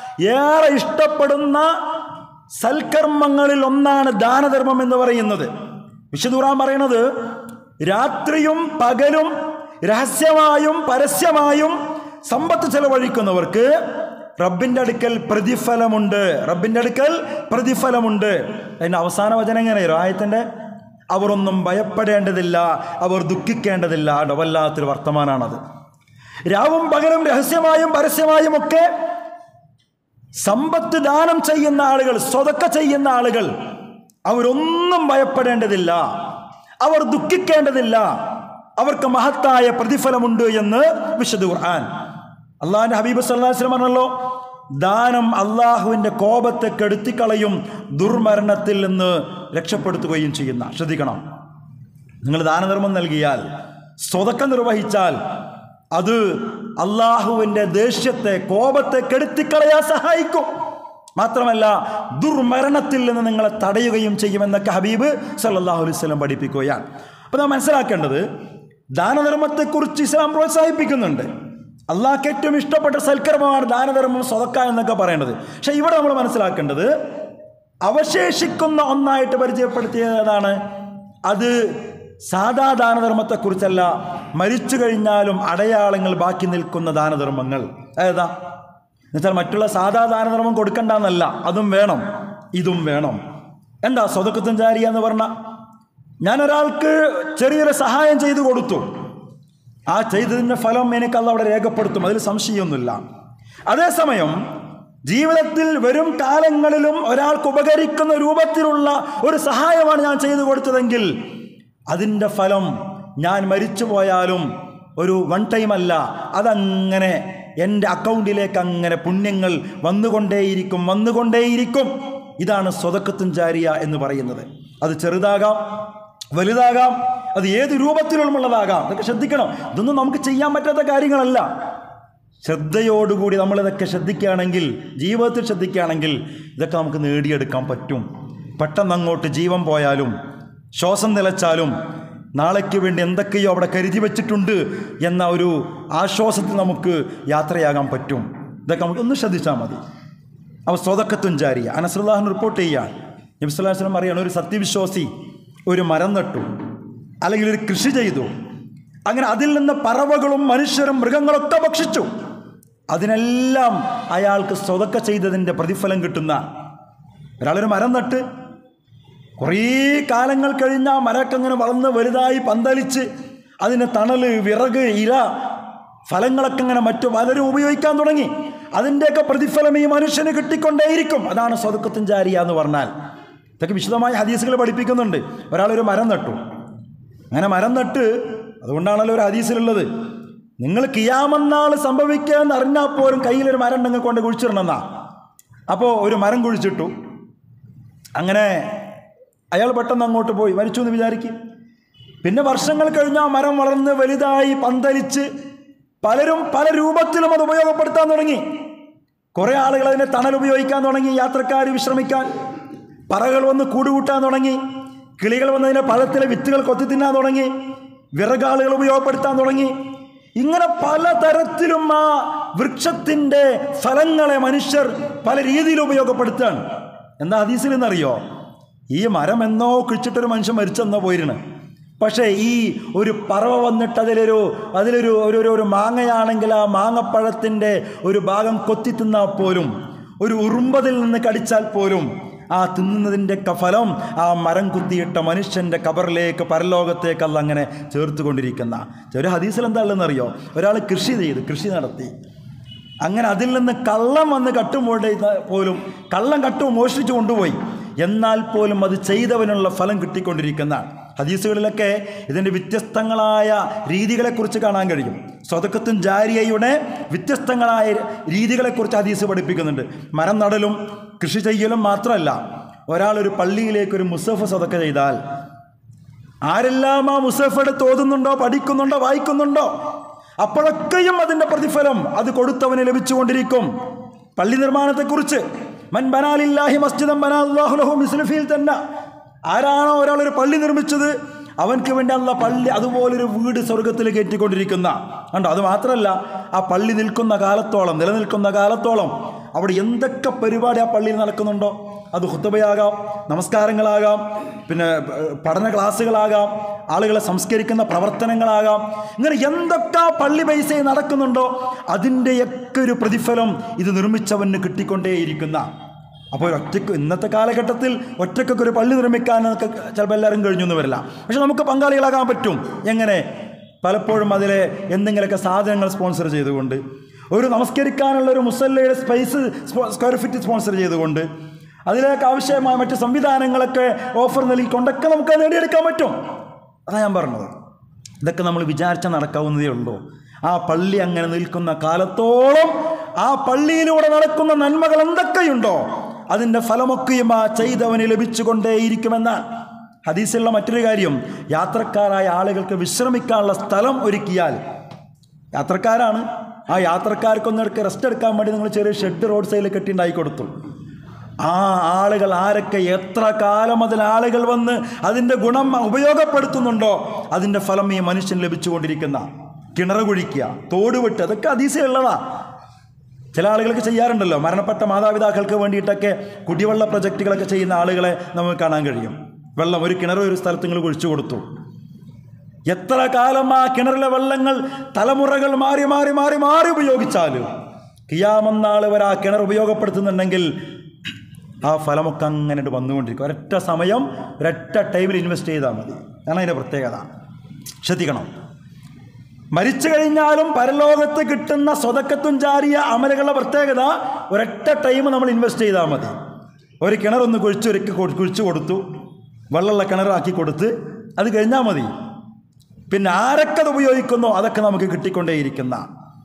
ഏറെ ഇഷ്ടപ്പെടുന്ന സൽക്കർമ്മങ്ങളിൽ ഒന്നാണ് ദാനധർമ്മം എന്ന് പറയുന്നത് വിശുദ്ധുറാൻ പറയണത് രാത്രിയും പകലും രഹസ്യമായും പരസ്യമായും സമ്പത്ത് ചെലവഴിക്കുന്നവർക്ക് റബ്ബിൻ്റെ അടുക്കൽ പ്രതിഫലമുണ്ട് റബ്ബിൻ്റെ അടുക്കൽ പ്രതിഫലമുണ്ട് അതിൻ്റെ അവസാന വചനം എങ്ങനെയായിരുന്നു ആയത്തിൻ്റെ അവർ ഒന്നും ഭയപ്പെടേണ്ടതില്ല അവർ ദുഃഖിക്കേണ്ടതില്ല കേട്ടോ വല്ലാത്തൊരു വർത്തമാനാണത് രാവും പകലും രഹസ്യമായും പരസ്യമായും ഒക്കെ സമ്പത്ത് ദാനം ചെയ്യുന്ന ആളുകൾ സ്വതക്ക ചെയ്യുന്ന ആളുകൾ അവരൊന്നും ഭയപ്പെടേണ്ടതില്ല അവർ ദുഃഖിക്കേണ്ടതില്ല അവർക്ക് മഹത്തായ പ്രതിഫലമുണ്ട് എന്ന് വിശുദ്ധ ഖുർആൻ അള്ളാഹിന്റെ ഹബീബ് സല്ലാസ്ലം പറഞ്ഞല്ലോ ദാനം അള്ളാഹുവിൻ്റെ കോപത്തെ കെടുത്തിക്കളയും ദുർമരണത്തിൽ നിന്ന് രക്ഷപ്പെടുത്തുകയും ചെയ്യുന്ന ശ്രദ്ധിക്കണം നിങ്ങൾ ദാനധർമ്മം നൽകിയാൽ സ്വതക്കം നിർവഹിച്ചാൽ അത് അള്ളാഹുവിൻ്റെ ദേഷ്യത്തെ കോപത്തെ കെടുത്തിക്കളയാൻ സഹായിക്കും മാത്രമല്ല ദുർമരണത്തിൽ നിന്ന് നിങ്ങളെ തടയുകയും ചെയ്യുമെന്നൊക്കെ ഹബീബ് സല്ലല്ലാഹു അലൈഹി വസല്ലം പഠിപ്പിക്കുകയാണ് അപ്പോൾ നാം മനസ്സിലാക്കേണ്ടത് ദാനധർമ്മത്തെക്കുറിച്ച് ഇസ്ലാം പ്രോത്സാഹിപ്പിക്കുന്നുണ്ട് അള്ളാഹ്ക്ക് ഏറ്റവും ഇഷ്ടപ്പെട്ട സൽക്കർമ്മമാണ് ദാനധർമ്മം സ്വതക്ക എന്നൊക്കെ പറയേണ്ടത് പക്ഷേ ഇവിടെ നമ്മൾ മനസ്സിലാക്കേണ്ടത് അവശേഷിക്കുന്ന ഒന്നായിട്ട് പരിചയപ്പെടുത്തിയതാണ് അത് സാധാ ദാനധർമ്മത്തെക്കുറിച്ചല്ല മരിച്ചു കഴിഞ്ഞാലും അടയാളങ്ങൾ ബാക്കി നിൽക്കുന്ന ദാനധർമ്മങ്ങൾ ഏതാ എന്നുവെച്ചാൽ മറ്റുള്ള സാധാ ദാനധർമ്മം കൊടുക്കണ്ടെന്നല്ല അതും വേണം ഇതും വേണം എന്താ സ്വതക്കത്തും ജാരിയ എന്ന് പറഞ്ഞ ഞാൻ ഒരാൾക്ക് ചെറിയൊരു സഹായം ചെയ്തു കൊടുത്തു ആ ചെയ്തതിൻ്റെ ഫലം എനിക്ക് അല്ല അവിടെ രേഖപ്പെടുത്തും അതിൽ സംശയമൊന്നുമില്ല അതേസമയം ജീവിതത്തിൽ വരും കാലങ്ങളിലും ഒരാൾക്ക് ഉപകരിക്കുന്ന രൂപത്തിലുള്ള ഒരു സഹായമാണ് ഞാൻ ചെയ്തു കൊടുത്തതെങ്കിൽ അതിൻ്റെ ഫലം ഞാൻ മരിച്ചു പോയാലും ഒരു വൺ ടൈം അല്ല അതങ്ങനെ എൻ്റെ അക്കൗണ്ടിലേക്ക് അങ്ങനെ പുണ്യങ്ങൾ വന്നുകൊണ്ടേയിരിക്കും വന്നുകൊണ്ടേയിരിക്കും ഇതാണ് സ്വതക്കത്തും ജാരിയ എന്ന് പറയുന്നത് അത് ചെറുതാകാം വലുതാകാം അത് ഏത് രൂപത്തിലുമുള്ളതാകാം ഇതൊക്കെ ശ്രദ്ധിക്കണം ഇതൊന്നും നമുക്ക് ചെയ്യാൻ പറ്റാത്ത കാര്യങ്ങളല്ല ശ്രദ്ധയോടുകൂടി നമ്മളിതൊക്കെ ശ്രദ്ധിക്കുകയാണെങ്കിൽ ജീവിതത്തിൽ ശ്രദ്ധിക്കുകയാണെങ്കിൽ ഇതൊക്കെ നമുക്ക് നേടിയെടുക്കാൻ പറ്റും പെട്ടെന്ന് അങ്ങോട്ട് ജീവൻ പോയാലും ശ്വാസം നിലച്ചാലും നാളേക്ക് വേണ്ടി എന്തൊക്കെയോ അവിടെ കരുതി വെച്ചിട്ടുണ്ട് എന്ന ഒരു ആശ്വാസത്തിൽ നമുക്ക് യാത്രയാകാൻ പറ്റും ഇതൊക്കെ നമുക്ക് ഒന്ന് ശ്രദ്ധിച്ചാൽ മതി അവ സ്വതക്കത്തും ജാരിയ അനസുല്ലാഹൻ റിപ്പോർട്ട് ചെയ്യാൻ നബിസ്വല്ലാസ്ലം അറിയണം ഒരു സത്യവിശ്വാസി ഒരു മരം നട്ടു അല്ലെങ്കിൽ ഒരു കൃഷി ചെയ്തു അങ്ങനെ അതിൽ നിന്ന് പറവകളും മനുഷ്യരും മൃഗങ്ങളൊക്കെ ഭക്ഷിച്ചു അതിനെല്ലാം അയാൾക്ക് സ്വതക്ക ചെയ്തതിൻ്റെ പ്രതിഫലം കിട്ടുന്ന ഒരാളൊരു മരം നട്ട് കുറേ കാലങ്ങൾ കഴിഞ്ഞ് ആ മരമൊക്കെ അങ്ങനെ വളർന്ന് വലുതായി പന്തലിച്ച് അതിന് തണല് വിറക് ഇര ഫലങ്ങളൊക്കെ ഇങ്ങനെ മറ്റു പലരും ഉപയോഗിക്കാൻ തുടങ്ങി അതിൻ്റെയൊക്കെ പ്രതിഫലം ഈ മനുഷ്യന് കിട്ടിക്കൊണ്ടേയിരിക്കും അതാണ് സ്വതക്കത്തും ജാരിയ എന്ന് പറഞ്ഞാൽ ഇതൊക്കെ വിശദമായ ഹദീസുകൾ പഠിപ്പിക്കുന്നുണ്ട് ഒരാളൊരു മരം നട്ടു അങ്ങനെ മരം നട്ട് അതുകൊണ്ടാണല്ലോ ഒരു ഹദീസിലുള്ളത് നിങ്ങൾ കിയാമന്നാൾ സംഭവിക്കാന്ന് അറിഞ്ഞാൽ പോലും കയ്യിലൊരു മരം ഉണ്ടെങ്കിൽ കൊണ്ട് കുഴിച്ചിടണമെന്നാ അപ്പോൾ ഒരു മരം കുഴിച്ചിട്ടു അങ്ങനെ അയാൾ പെട്ടെന്ന് അങ്ങോട്ട് പോയി മരിച്ചു എന്ന് വിചാരിക്കും പിന്നെ വർഷങ്ങൾ കഴിഞ്ഞ് ആ മരം വളർന്ന് വലുതായി പന്തലിച്ച് പലരും പല രൂപത്തിലും അത് ഉപയോഗപ്പെടുത്താൻ തുടങ്ങി കുറേ ആളുകൾ അതിനെ തണൽ ഉപയോഗിക്കാൻ തുടങ്ങി യാത്രക്കാർ വിശ്രമിക്കാൻ പറകൾ വന്ന് കൂടുകൂട്ടാൻ തുടങ്ങി കിളികൾ വന്ന് അതിൻ്റെ പഴത്തിലെ വിത്തുകൾ കൊത്തി തിന്നാൻ തുടങ്ങി വിറകാളുകൾ ഉപയോഗപ്പെടുത്താൻ തുടങ്ങി ഇങ്ങനെ പലതരത്തിലും ആ വൃക്ഷത്തിൻ്റെ ഫലങ്ങളെ മനുഷ്യർ പല രീതിയിൽ ഉപയോഗപ്പെടുത്തുകയാണ് എന്താ ഹദീസിൽ നിന്നറിയോ ഈ മരം എന്നോ കുഴിച്ചിട്ടൊരു മനുഷ്യൻ മരിച്ചെന്നോ പോയിരുന്നു പക്ഷേ ഈ ഒരു പറവ വന്നിട്ട് അതിലൊരു അതിലൊരു ഒരു ഒരു ഒരു മാങ്ങയാണെങ്കിൽ ആ മാങ്ങപ്പഴത്തിൻ്റെ ഒരു ഭാഗം കൊത്തി തിന്നാൽ പോലും ഒരു ഉറുമ്പതിൽ നിന്ന് കടിച്ചാൽ പോലും ആ തിന്നുന്നതിൻ്റെ ഫലം ആ മരം കുത്തിയിട്ട മനുഷ്യൻ്റെ കബറിലേക്ക് പരലോകത്തേക്ക് അല്ല അങ്ങനെ ചേർത്തുകൊണ്ടിരിക്കുന്ന ഒരു ഹദീസിൽ എന്താ ഉള്ളതെന്നറിയോ ഒരാൾ കൃഷി ചെയ്ത് കൃഷി നടത്തി അങ്ങനെ അതിൽ നിന്ന് കള്ളം വന്ന് കട്ടുമ്പോൾ പോലും കള്ളം കട്ടും മോഷ്ടിച്ചു കൊണ്ടുപോയി എന്നാൽ പോലും അത് ചെയ്തവനുള്ള ഫലം കിട്ടിക്കൊണ്ടിരിക്കുന്ന ഹദീസുകളിലൊക്കെ ഇതിൻ്റെ വ്യത്യസ്തങ്ങളായ രീതികളെക്കുറിച്ച് കാണാൻ കഴിയും സ്വതക്കത്തും ജാരിയയുടെ വ്യത്യസ്തങ്ങളായ രീതികളെക്കുറിച്ച് ഹദീസ് പഠിപ്പിക്കുന്നുണ്ട് മരം നടലും കൃഷി ചെയ്യലും മാത്രമല്ല ഒരാളൊരു പള്ളിയിലേക്ക് ഒരു മുസഫ് സ്വതക്ക ചെയ്താൽ ആരെല്ലാം ആ മുസഫയുടെ തോതുന്നുണ്ടോ പഠിക്കുന്നുണ്ടോ വായിക്കുന്നുണ്ടോ അപ്പോഴൊക്കെയും അതിൻ്റെ പ്രതിഫലം അത് കൊടുത്തവന് ലഭിച്ചുകൊണ്ടിരിക്കും പള്ളി നിർമ്മാണത്തെക്കുറിച്ച് മൻ ബനാലില്ലാഹി മസ്ജിദം ബനാഹുലഹു മിസ്ലിഫിൽ തന്നെ ആരാണോ ഒരാൾ ഒരു പള്ളി നിർമ്മിച്ചത് അവൻക്ക് വേണ്ടി അല്ല പള്ളി അതുപോലൊരു വീട് സ്വർഗത്തിൽ കയറ്റിക്കൊണ്ടിരിക്കുന്ന കണ്ടോ അത് മാത്രമല്ല ആ പള്ളി നിൽക്കുന്ന കാലത്തോളം നിലനിൽക്കുന്ന കാലത്തോളം അവിടെ എന്തൊക്കെ പരിപാടി ആ പള്ളിയിൽ നടക്കുന്നുണ്ടോ അത് ഹുത്തബയാകാം നമസ്കാരങ്ങളാകാം പിന്നെ ഏഹ്, പഠന ക്ലാസ്സുകളാകാം ആളുകളെ സംസ്കരിക്കുന്ന പ്രവർത്തനങ്ങളാകാം ഇങ്ങനെ എന്തൊക്കെ ആ പള്ളി പൈസയിൽ നടക്കുന്നുണ്ടോ അതിൻ്റെയൊക്കെ ഒരു പ്രതിഫലം ഇത് നിർമ്മിച്ചവന് കിട്ടിക്കൊണ്ടേയിരിക്കുന്ന അപ്പോൾ ഒറ്റയ്ക്ക് ഇന്നത്തെ കാലഘട്ടത്തിൽ ഒറ്റയ്ക്കൊക്കെ ഒരു പള്ളി നിർമ്മിക്കാനൊക്കെ ചിലപ്പോൾ എല്ലാവരും കഴിഞ്ഞു എന്ന് വരില്ല പക്ഷെ നമുക്ക് പങ്കാളികളാകാൻ പറ്റും എങ്ങനെ പലപ്പോഴും അതിലെ എന്തെങ്കിലുമൊക്കെ സാധനങ്ങൾ സ്പോൺസർ ചെയ്തുകൊണ്ട് ഒരു നമസ്കരിക്കാനുള്ള ഒരു മുസല്ലയുടെ സ്പേസ് സ്ക്വയർ ഫീറ്റ് സ്പോൺസർ ചെയ്തുകൊണ്ട് അതിലേക്ക് ആവശ്യമായ മറ്റ് സംവിധാനങ്ങളൊക്കെ ഓഫർ നൽകിക്കൊണ്ടൊക്കെ നമുക്ക് അത് നേടിയെടുക്കാൻ പറ്റും അതാ ഞാൻ പറഞ്ഞത് ഇതൊക്കെ നമ്മൾ വിചാരിച്ച നടക്കാവുന്നതേ ഉള്ളൂ ആ പള്ളി അങ്ങനെ നിൽക്കുന്ന കാലത്തോളം ആ പള്ളിയിലൂടെ നടക്കുന്ന നന്മകൾ എന്തൊക്കെയുണ്ടോ അതിൻ്റെ ഫലമൊക്കെയും ആ ചെയ്തവന് ലഭിച്ചുകൊണ്ടേയിരിക്കുമെന്നാണ് ഹദീസിലുള്ള മറ്റൊരു കാര്യം യാത്രക്കാരായ ആളുകൾക്ക് വിശ്രമിക്കാനുള്ള സ്ഥലം ഒരുക്കിയാൽ യാത്രക്കാരാണ് ആ യാത്രക്കാർക്കൊന്നിടക്ക് റെസ്റ്റ് എടുക്കാൻ വേണ്ടി നിങ്ങൾ ചെറിയ ഷെഡ് റോഡ് സൈഡിൽ കെട്ടിണ്ടായി കൊടുത്തു ആ ആളുകൾ ആരൊക്കെ എത്ര കാലം അതിൽ ആളുകൾ വന്ന് അതിൻ്റെ ഗുണം ഉപയോഗപ്പെടുത്തുന്നുണ്ടോ അതിൻ്റെ ഫലം ഈ മനുഷ്യൻ ലഭിച്ചുകൊണ്ടിരിക്കുന്ന കിണർ കുഴിക്കുക തോട് വെട്ട് അതൊക്കെ അതിശയമുള്ളതാ ചില ആളുകൾക്ക് ചെയ്യാറുണ്ടല്ലോ മരണപ്പെട്ട മാതാപിതാക്കൾക്ക് വേണ്ടിയിട്ടൊക്കെ കുടിവെള്ള പ്രൊജക്റ്റുകളൊക്കെ ചെയ്യുന്ന ആളുകളെ നമുക്ക് കാണാൻ കഴിയും വെള്ളം ഒരു കിണർ ഒരു സ്ഥലത്ത് നിങ്ങൾ കുഴിച്ചു കൊടുത്തു എത്ര കാലം ആ കിണറിലെ വെള്ളങ്ങൾ തലമുറകൾ മാറി മാറി മാറി മാറി ഉപയോഗിച്ചാലും കിയാമന്നാൾ വരെ ആ കിണർ ഉപയോഗപ്പെടുത്തുന്നുണ്ടെങ്കിൽ ആ ഫലമൊക്കെ അങ്ങനെ വന്നുകൊണ്ടിരിക്കും ഒരൊറ്റ സമയം ഒരൊറ്റ ടൈമിൽ ഇൻവെസ്റ്റ് ചെയ്താൽ മതി അതാണ് അതിൻ്റെ പ്രത്യേകത ശ്രദ്ധിക്കണം മരിച്ചു കഴിഞ്ഞാലും പരലോകത്ത് കിട്ടുന്ന സ്വതക്കത്തും ജാരിയ അമലുകളുടെ പ്രത്യേകത ഒരൊറ്റ ടൈം നമ്മൾ ഇൻവെസ്റ്റ് ചെയ്താൽ മതി ഒരു കിണറൊന്ന് കുഴിച്ചൊരുക്കി കൊ- കുഴിച്ചു കൊടുത്തു വെള്ളമുള്ള കിണറാക്കി കൊടുത്ത് അത് കഴിഞ്ഞാൽ മതി പിന്നെ ആരൊക്കെ അത് ഉപയോഗിക്കുന്നോ അതൊക്കെ നമുക്ക് കിട്ടിക്കൊണ്ടേയിരിക്കുന്ന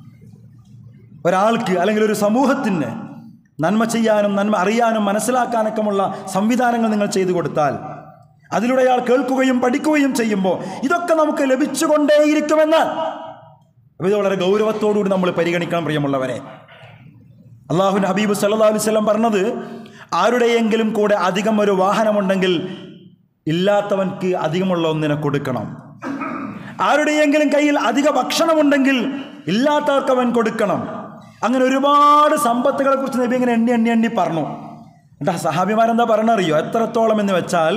ഒരാൾക്ക് അല്ലെങ്കിൽ ഒരു സമൂഹത്തിന് നന്മ ചെയ്യാനും നന്മ അറിയാനും മനസ്സിലാക്കാനൊക്കെയുള്ള സംവിധാനങ്ങൾ നിങ്ങൾ ചെയ്തു കൊടുത്താൽ അതിലൂടെ അയാൾ കേൾക്കുകയും പഠിക്കുകയും ചെയ്യുമ്പോൾ ഇതൊക്കെ നമുക്ക് ലഭിച്ചുകൊണ്ടേയിരിക്കുമെന്ന് അപ്പോൾ ഇത് വളരെ ഗൗരവത്തോടുകൂടി നമ്മൾ പരിഗണിക്കണം പ്രിയമുള്ളവരെ അള്ളാഹുൻ ഹബീബ് സല്ലാ അലുവല്ലം പറഞ്ഞത് ആരുടെയെങ്കിലും കൂടെ അധികം ഒരു വാഹനമുണ്ടെങ്കിൽ ഇല്ലാത്തവൻക്ക് അധികമുള്ള ഒന്നിനെ കൊടുക്കണം ആരുടെയെങ്കിലും കയ്യിൽ അധിക ഭക്ഷണമുണ്ടെങ്കിൽ ഇല്ലാത്തവർക്ക് അവൻ കൊടുക്കണം അങ്ങനെ ഒരുപാട് സമ്പത്തുകളെ കുറിച്ച് നബി ഇങ്ങനെ എണ്ണി എണ്ണി എണ്ണി പറഞ്ഞു എന്നിട്ട് ആ സഹാബിമാരെന്താ പറഞ്ഞറിയോ എത്രത്തോളം എന്ന് വെച്ചാൽ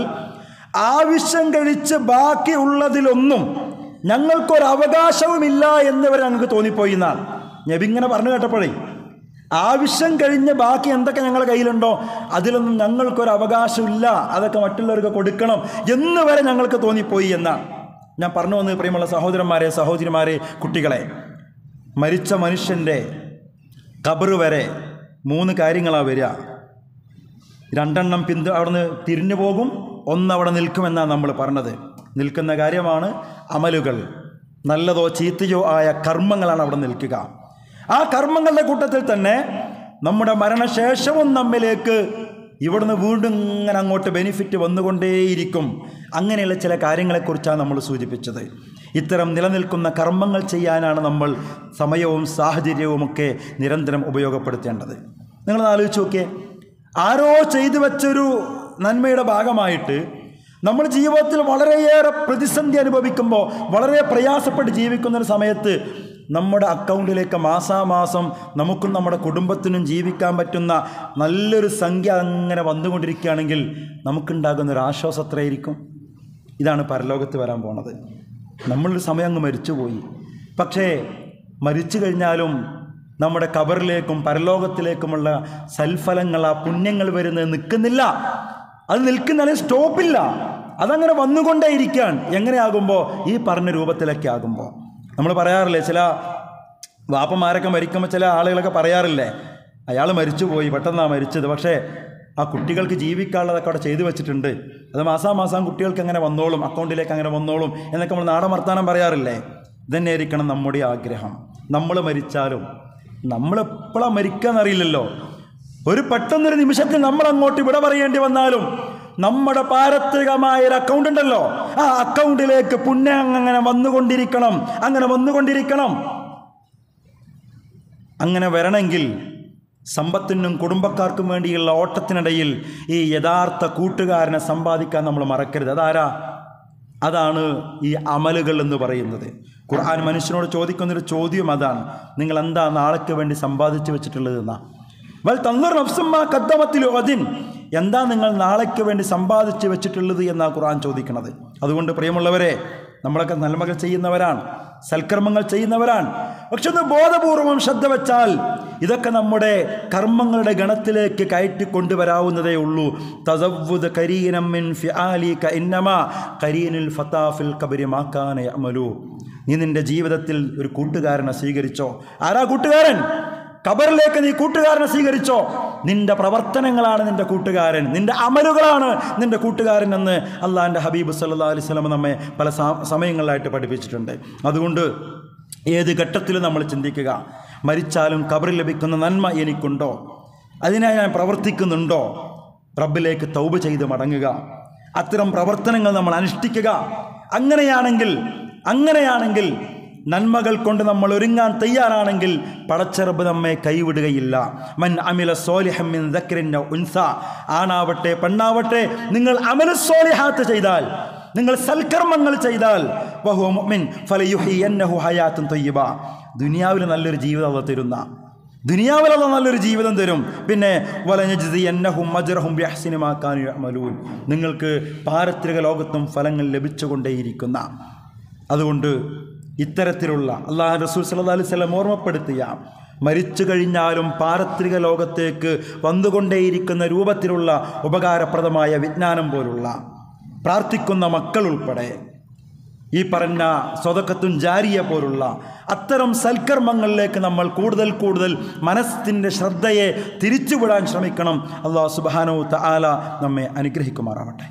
ആവശ്യം കഴിച്ച് ബാക്കിയുള്ളതിലൊന്നും ഞങ്ങൾക്കൊരു അവകാശവുമില്ല എന്ന് വരെ ഞങ്ങൾക്ക് തോന്നിപ്പോയി എന്നാണ് നബി ഇങ്ങനെ പറഞ്ഞു കേട്ടപ്പോഴേ ആവശ്യം കഴിഞ്ഞ് ബാക്കി എന്തൊക്കെ ഞങ്ങളുടെ കയ്യിലുണ്ടോ അതിലൊന്നും ഞങ്ങൾക്കൊരു അവകാശമില്ല അതൊക്കെ മറ്റുള്ളവർക്ക് കൊടുക്കണം എന്ന് വരെ ഞങ്ങൾക്ക് തോന്നിപ്പോയി എന്നാണ് ഞാൻ പറഞ്ഞു വന്നത് പ്രിയമുള്ള സഹോദരന്മാരെ സഹോദരിമാരെ കുട്ടികളെ മരിച്ച മനുഷ്യൻ്റെ കബറ് വരെ മൂന്ന് കാര്യങ്ങളാണ് വരിക രണ്ടെണ്ണം പിന്തു അവിടുന്ന് തിരിഞ്ഞു പോകും ഒന്ന് അവിടെ നിൽക്കുമെന്നാണ് നമ്മൾ പറഞ്ഞത് നിൽക്കുന്ന കാര്യമാണ് അമലുകൾ നല്ലതോ ചീത്തയോ ആയ കർമ്മങ്ങളാണ് അവിടെ നിൽക്കുക ആ കർമ്മങ്ങളുടെ കൂട്ടത്തിൽ തന്നെ നമ്മുടെ മരണശേഷവും നമ്മിലേക്ക് ഇവിടുന്ന് വീണ്ടും ഇങ്ങനെ അങ്ങോട്ട് ബെനിഫിറ്റ് വന്നുകൊണ്ടേയിരിക്കും അങ്ങനെയുള്ള ചില കാര്യങ്ങളെക്കുറിച്ചാണ് നമ്മൾ സൂചിപ്പിച്ചത് ഇത്തരം നിലനിൽക്കുന്ന കർമ്മങ്ങൾ ചെയ്യാനാണ് നമ്മൾ സമയവും സാഹചര്യവുമൊക്കെ നിരന്തരം ഉപയോഗപ്പെടുത്തേണ്ടത് നിങ്ങൾ ആലോചിച്ച് നോക്കിയേ ആരോ ചെയ്തു വെച്ചൊരു നന്മയുടെ ഭാഗമായിട്ട് നമ്മൾ ജീവിതത്തിൽ വളരെയേറെ പ്രതിസന്ധി അനുഭവിക്കുമ്പോൾ വളരെ പ്രയാസപ്പെട്ട് ജീവിക്കുന്ന ഒരു സമയത്ത് നമ്മുടെ അക്കൗണ്ടിലേക്ക് മാസാമാസം നമുക്കും നമ്മുടെ കുടുംബത്തിനും ജീവിക്കാൻ പറ്റുന്ന നല്ലൊരു സംഖ്യ അങ്ങനെ വന്നുകൊണ്ടിരിക്കുകയാണെങ്കിൽ നമുക്കുണ്ടാകുന്ന ഒരു ആശ്വാസം എത്രയായിരിക്കും ഇതാണ് പരലോകത്ത് വരാൻ പോണത് നമ്മളൊരു സമയം അങ്ങ് മരിച്ചുപോയി പക്ഷേ മരിച്ചു കഴിഞ്ഞാലും നമ്മുടെ കബറിലേക്കും പരലോകത്തിലേക്കുമുള്ള സൽഫലങ്ങൾ ആ പുണ്യങ്ങൾ വരുന്നത് നിൽക്കുന്നില്ല അത് നിൽക്കുന്നതിന് സ്റ്റോപ്പില്ല അതങ്ങനെ വന്നുകൊണ്ടേയിരിക്കാൻ എങ്ങനെയാകുമ്പോൾ ഈ പറഞ്ഞ രൂപത്തിലൊക്കെ ആകുമ്പോൾ നമ്മൾ പറയാറില്ലേ ചില വാപ്പന്മാരൊക്കെ മരിക്കുമ്പോൾ ചില ആളുകളൊക്കെ പറയാറില്ലേ അയാൾ മരിച്ചുപോയി പെട്ടെന്നാണ് മരിച്ചത് പക്ഷേ ആ കുട്ടികൾക്ക് ജീവിക്കാനുള്ളതൊക്കെ അവിടെ ചെയ്തു വെച്ചിട്ടുണ്ട് അത് മാസാമാസം കുട്ടികൾക്ക് അങ്ങനെ വന്നോളും അക്കൗണ്ടിലേക്ക് അങ്ങനെ വന്നോളും എന്നൊക്കെ നമ്മൾ നാടൻ വർത്താനം പറയാറില്ലേ ഇതന്നെയായിരിക്കണം നമ്മുടെ ആഗ്രഹം നമ്മൾ മരിച്ചാലും നമ്മളെപ്പോഴാണ് മരിക്കാന്നറിയില്ലല്ലോ ഒരു പെട്ടെന്നൊരു നിമിഷത്തിൽ നമ്മൾ അങ്ങോട്ട് വിട പറയേണ്ടി വന്നാലും നമ്മുടെ പാരത്രികമായ ഒരു അക്കൗണ്ട് ഉണ്ടല്ലോ ആ അക്കൗണ്ടിലേക്ക് പുണ്യം അങ്ങനെ വന്നുകൊണ്ടിരിക്കണം അങ്ങനെ വന്നുകൊണ്ടിരിക്കണം അങ്ങനെ വരണമെങ്കിൽ സമ്പത്തിനും കുടുംബക്കാർക്കും വേണ്ടിയുള്ള ഓട്ടത്തിനിടയിൽ ഈ യഥാർത്ഥ കൂട്ടുകാരനെ സമ്പാദിക്കാൻ നമ്മൾ മറക്കരുത് അതാരാ അതാണ് ഈ അമലുകൾ എന്ന് പറയുന്നത് ഖുർആൻ മനുഷ്യനോട് ചോദിക്കുന്നൊരു ചോദ്യം അതാണ് നിങ്ങൾ എന്താ നാളേക്ക് വേണ്ടി സമ്പാദിച്ചു വെച്ചിട്ടുള്ളത് എന്നാ വൽ തന്നൂർ നഫ്സമ്മ കദ്ദമത്തിൽ അതിൻ എന്താ നിങ്ങൾ നാളേക്ക് വേണ്ടി സമ്പാദിച്ചു വെച്ചിട്ടുള്ളത് എന്നാ ഖുർആൻ ചോദിക്കുന്നത് അതുകൊണ്ട് പ്രിയമുള്ളവരെ നമ്മളൊക്കെ നന്മകൾ ചെയ്യുന്നവരാണ് സൽക്കർമ്മങ്ങൾ ചെയ്യുന്നവരാണ് പക്ഷെ ഒന്ന് ബോധപൂർവം ശ്രദ്ധ വെച്ചാൽ ഇതൊക്കെ നമ്മുടെ കർമ്മങ്ങളുടെ ഗണത്തിലേക്ക് കയറ്റി കൊണ്ടുവരാവുന്നതേ ഉള്ളൂ തസവ്വുദ് കരീനം മിൻ ഫിആലിക ഇന്നമാ കരീനിൽ ഫതാഫിൽ കബരി മാക്കാന യഅമലു നീ നിന്റെ ജീവിതത്തിൽ ഒരു കൂട്ടുകാരനെ സ്വീകരിച്ചോ ആരാ കൂട്ടുകാരൻ കബറിലേക്ക് നീ കൂട്ടുകാരനെ സ്വീകരിച്ചോ നിന്റെ പ്രവർത്തനങ്ങളാണ് നിന്റെ കൂട്ടുകാരൻ നിന്റെ അമലുകളാണ് നിന്റെ കൂട്ടുകാരൻ എന്ന് അള്ളാഹിൻ്റെ ഹബീബ് സല്ലാ അലൈഹി സ്വലം നമ്മെ പല സാ- സമയങ്ങളിലായിട്ട് പഠിപ്പിച്ചിട്ടുണ്ട് അതുകൊണ്ട് ഏത് ഘട്ടത്തിലും നമ്മൾ ചിന്തിക്കുക മരിച്ചാലും കബറിൽ ലഭിക്കുന്ന നന്മ എനിക്കുണ്ടോ അതിനായി ഞാൻ പ്രവർത്തിക്കുന്നുണ്ടോ റബ്ബിലേക്ക് തൗബ ചെയ്ത് മടങ്ങുക അത്തരം പ്രവർത്തനങ്ങൾ നമ്മൾ അനുഷ്ഠിക്കുക അങ്ങനെയാണെങ്കിൽ അങ്ങനെയാണെങ്കിൽ നന്മകൾ കൊണ്ട് നമ്മൾ ഒരുങ്ങാൻ തയ്യാറാണെങ്കിൽ പടച്ചെറുപ്പ് നമ്മെ കൈവിടുകയില്ല മൻ അമില സോലിഹം മിൻ ദക്രിൻ ഔ ഉൻസ ആണാവട്ടെ പെണ്ണാവട്ടെ നിങ്ങൾ അമല സോലിഹാത്ത് ചെയ്താൽ നിങ്ങൾ സൽക്കർമ്മങ്ങൾ ചെയ്താൽ വഹുവ മുഅ്മിൻ ഫലയുഹിയന്നഹു ഹയാത്തുൻ തയ്യിബ ദുനിയാവിൽ നല്ലൊരു ജീവിതം അള്ള തരുന്ന ദുനിയാവിൽ അള്ള നല്ലൊരു ജീവിതം തരും പിന്നെ വലഞ്ഞജി എന്നഹും മജറഹും വ്യാഹ്സിനുമാക്കാനും അമലൂൻ നിങ്ങൾക്ക് പാരത്രിക ലോകത്തും ഫലങ്ങൾ ലഭിച്ചുകൊണ്ടേയിരിക്കുന്ന അതുകൊണ്ട് ഇത്തരത്തിലുള്ള അള്ളാഹു റസൂൽ സല്ലല്ലാഹു അലൈഹി വസല്ലം ഓർമ്മപ്പെടുത്തിയ മരിച്ചു കഴിഞ്ഞാലും പാരത്രിക ലോകത്തേക്ക് വന്നുകൊണ്ടേയിരിക്കുന്ന രൂപത്തിലുള്ള ഉപകാരപ്രദമായ വിജ്ഞാനം പോലുള്ള പ്രാർത്ഥിക്കുന്ന മക്കൾ ഉൾപ്പെടെ ഈ പറഞ്ഞ സ്വതക്കത്തും ജാരിയ പോലുള്ള അത്തരം സൽക്കർമ്മങ്ങളിലേക്ക് നമ്മൾ കൂടുതൽ കൂടുതൽ മനസ്സിൻ്റെ ശ്രദ്ധയെ തിരിച്ചുവിടാൻ ശ്രമിക്കണം അള്ളാഹു സുബാനോ തആല നമ്മെ അനുഗ്രഹിക്കുമാറാവട്ടെ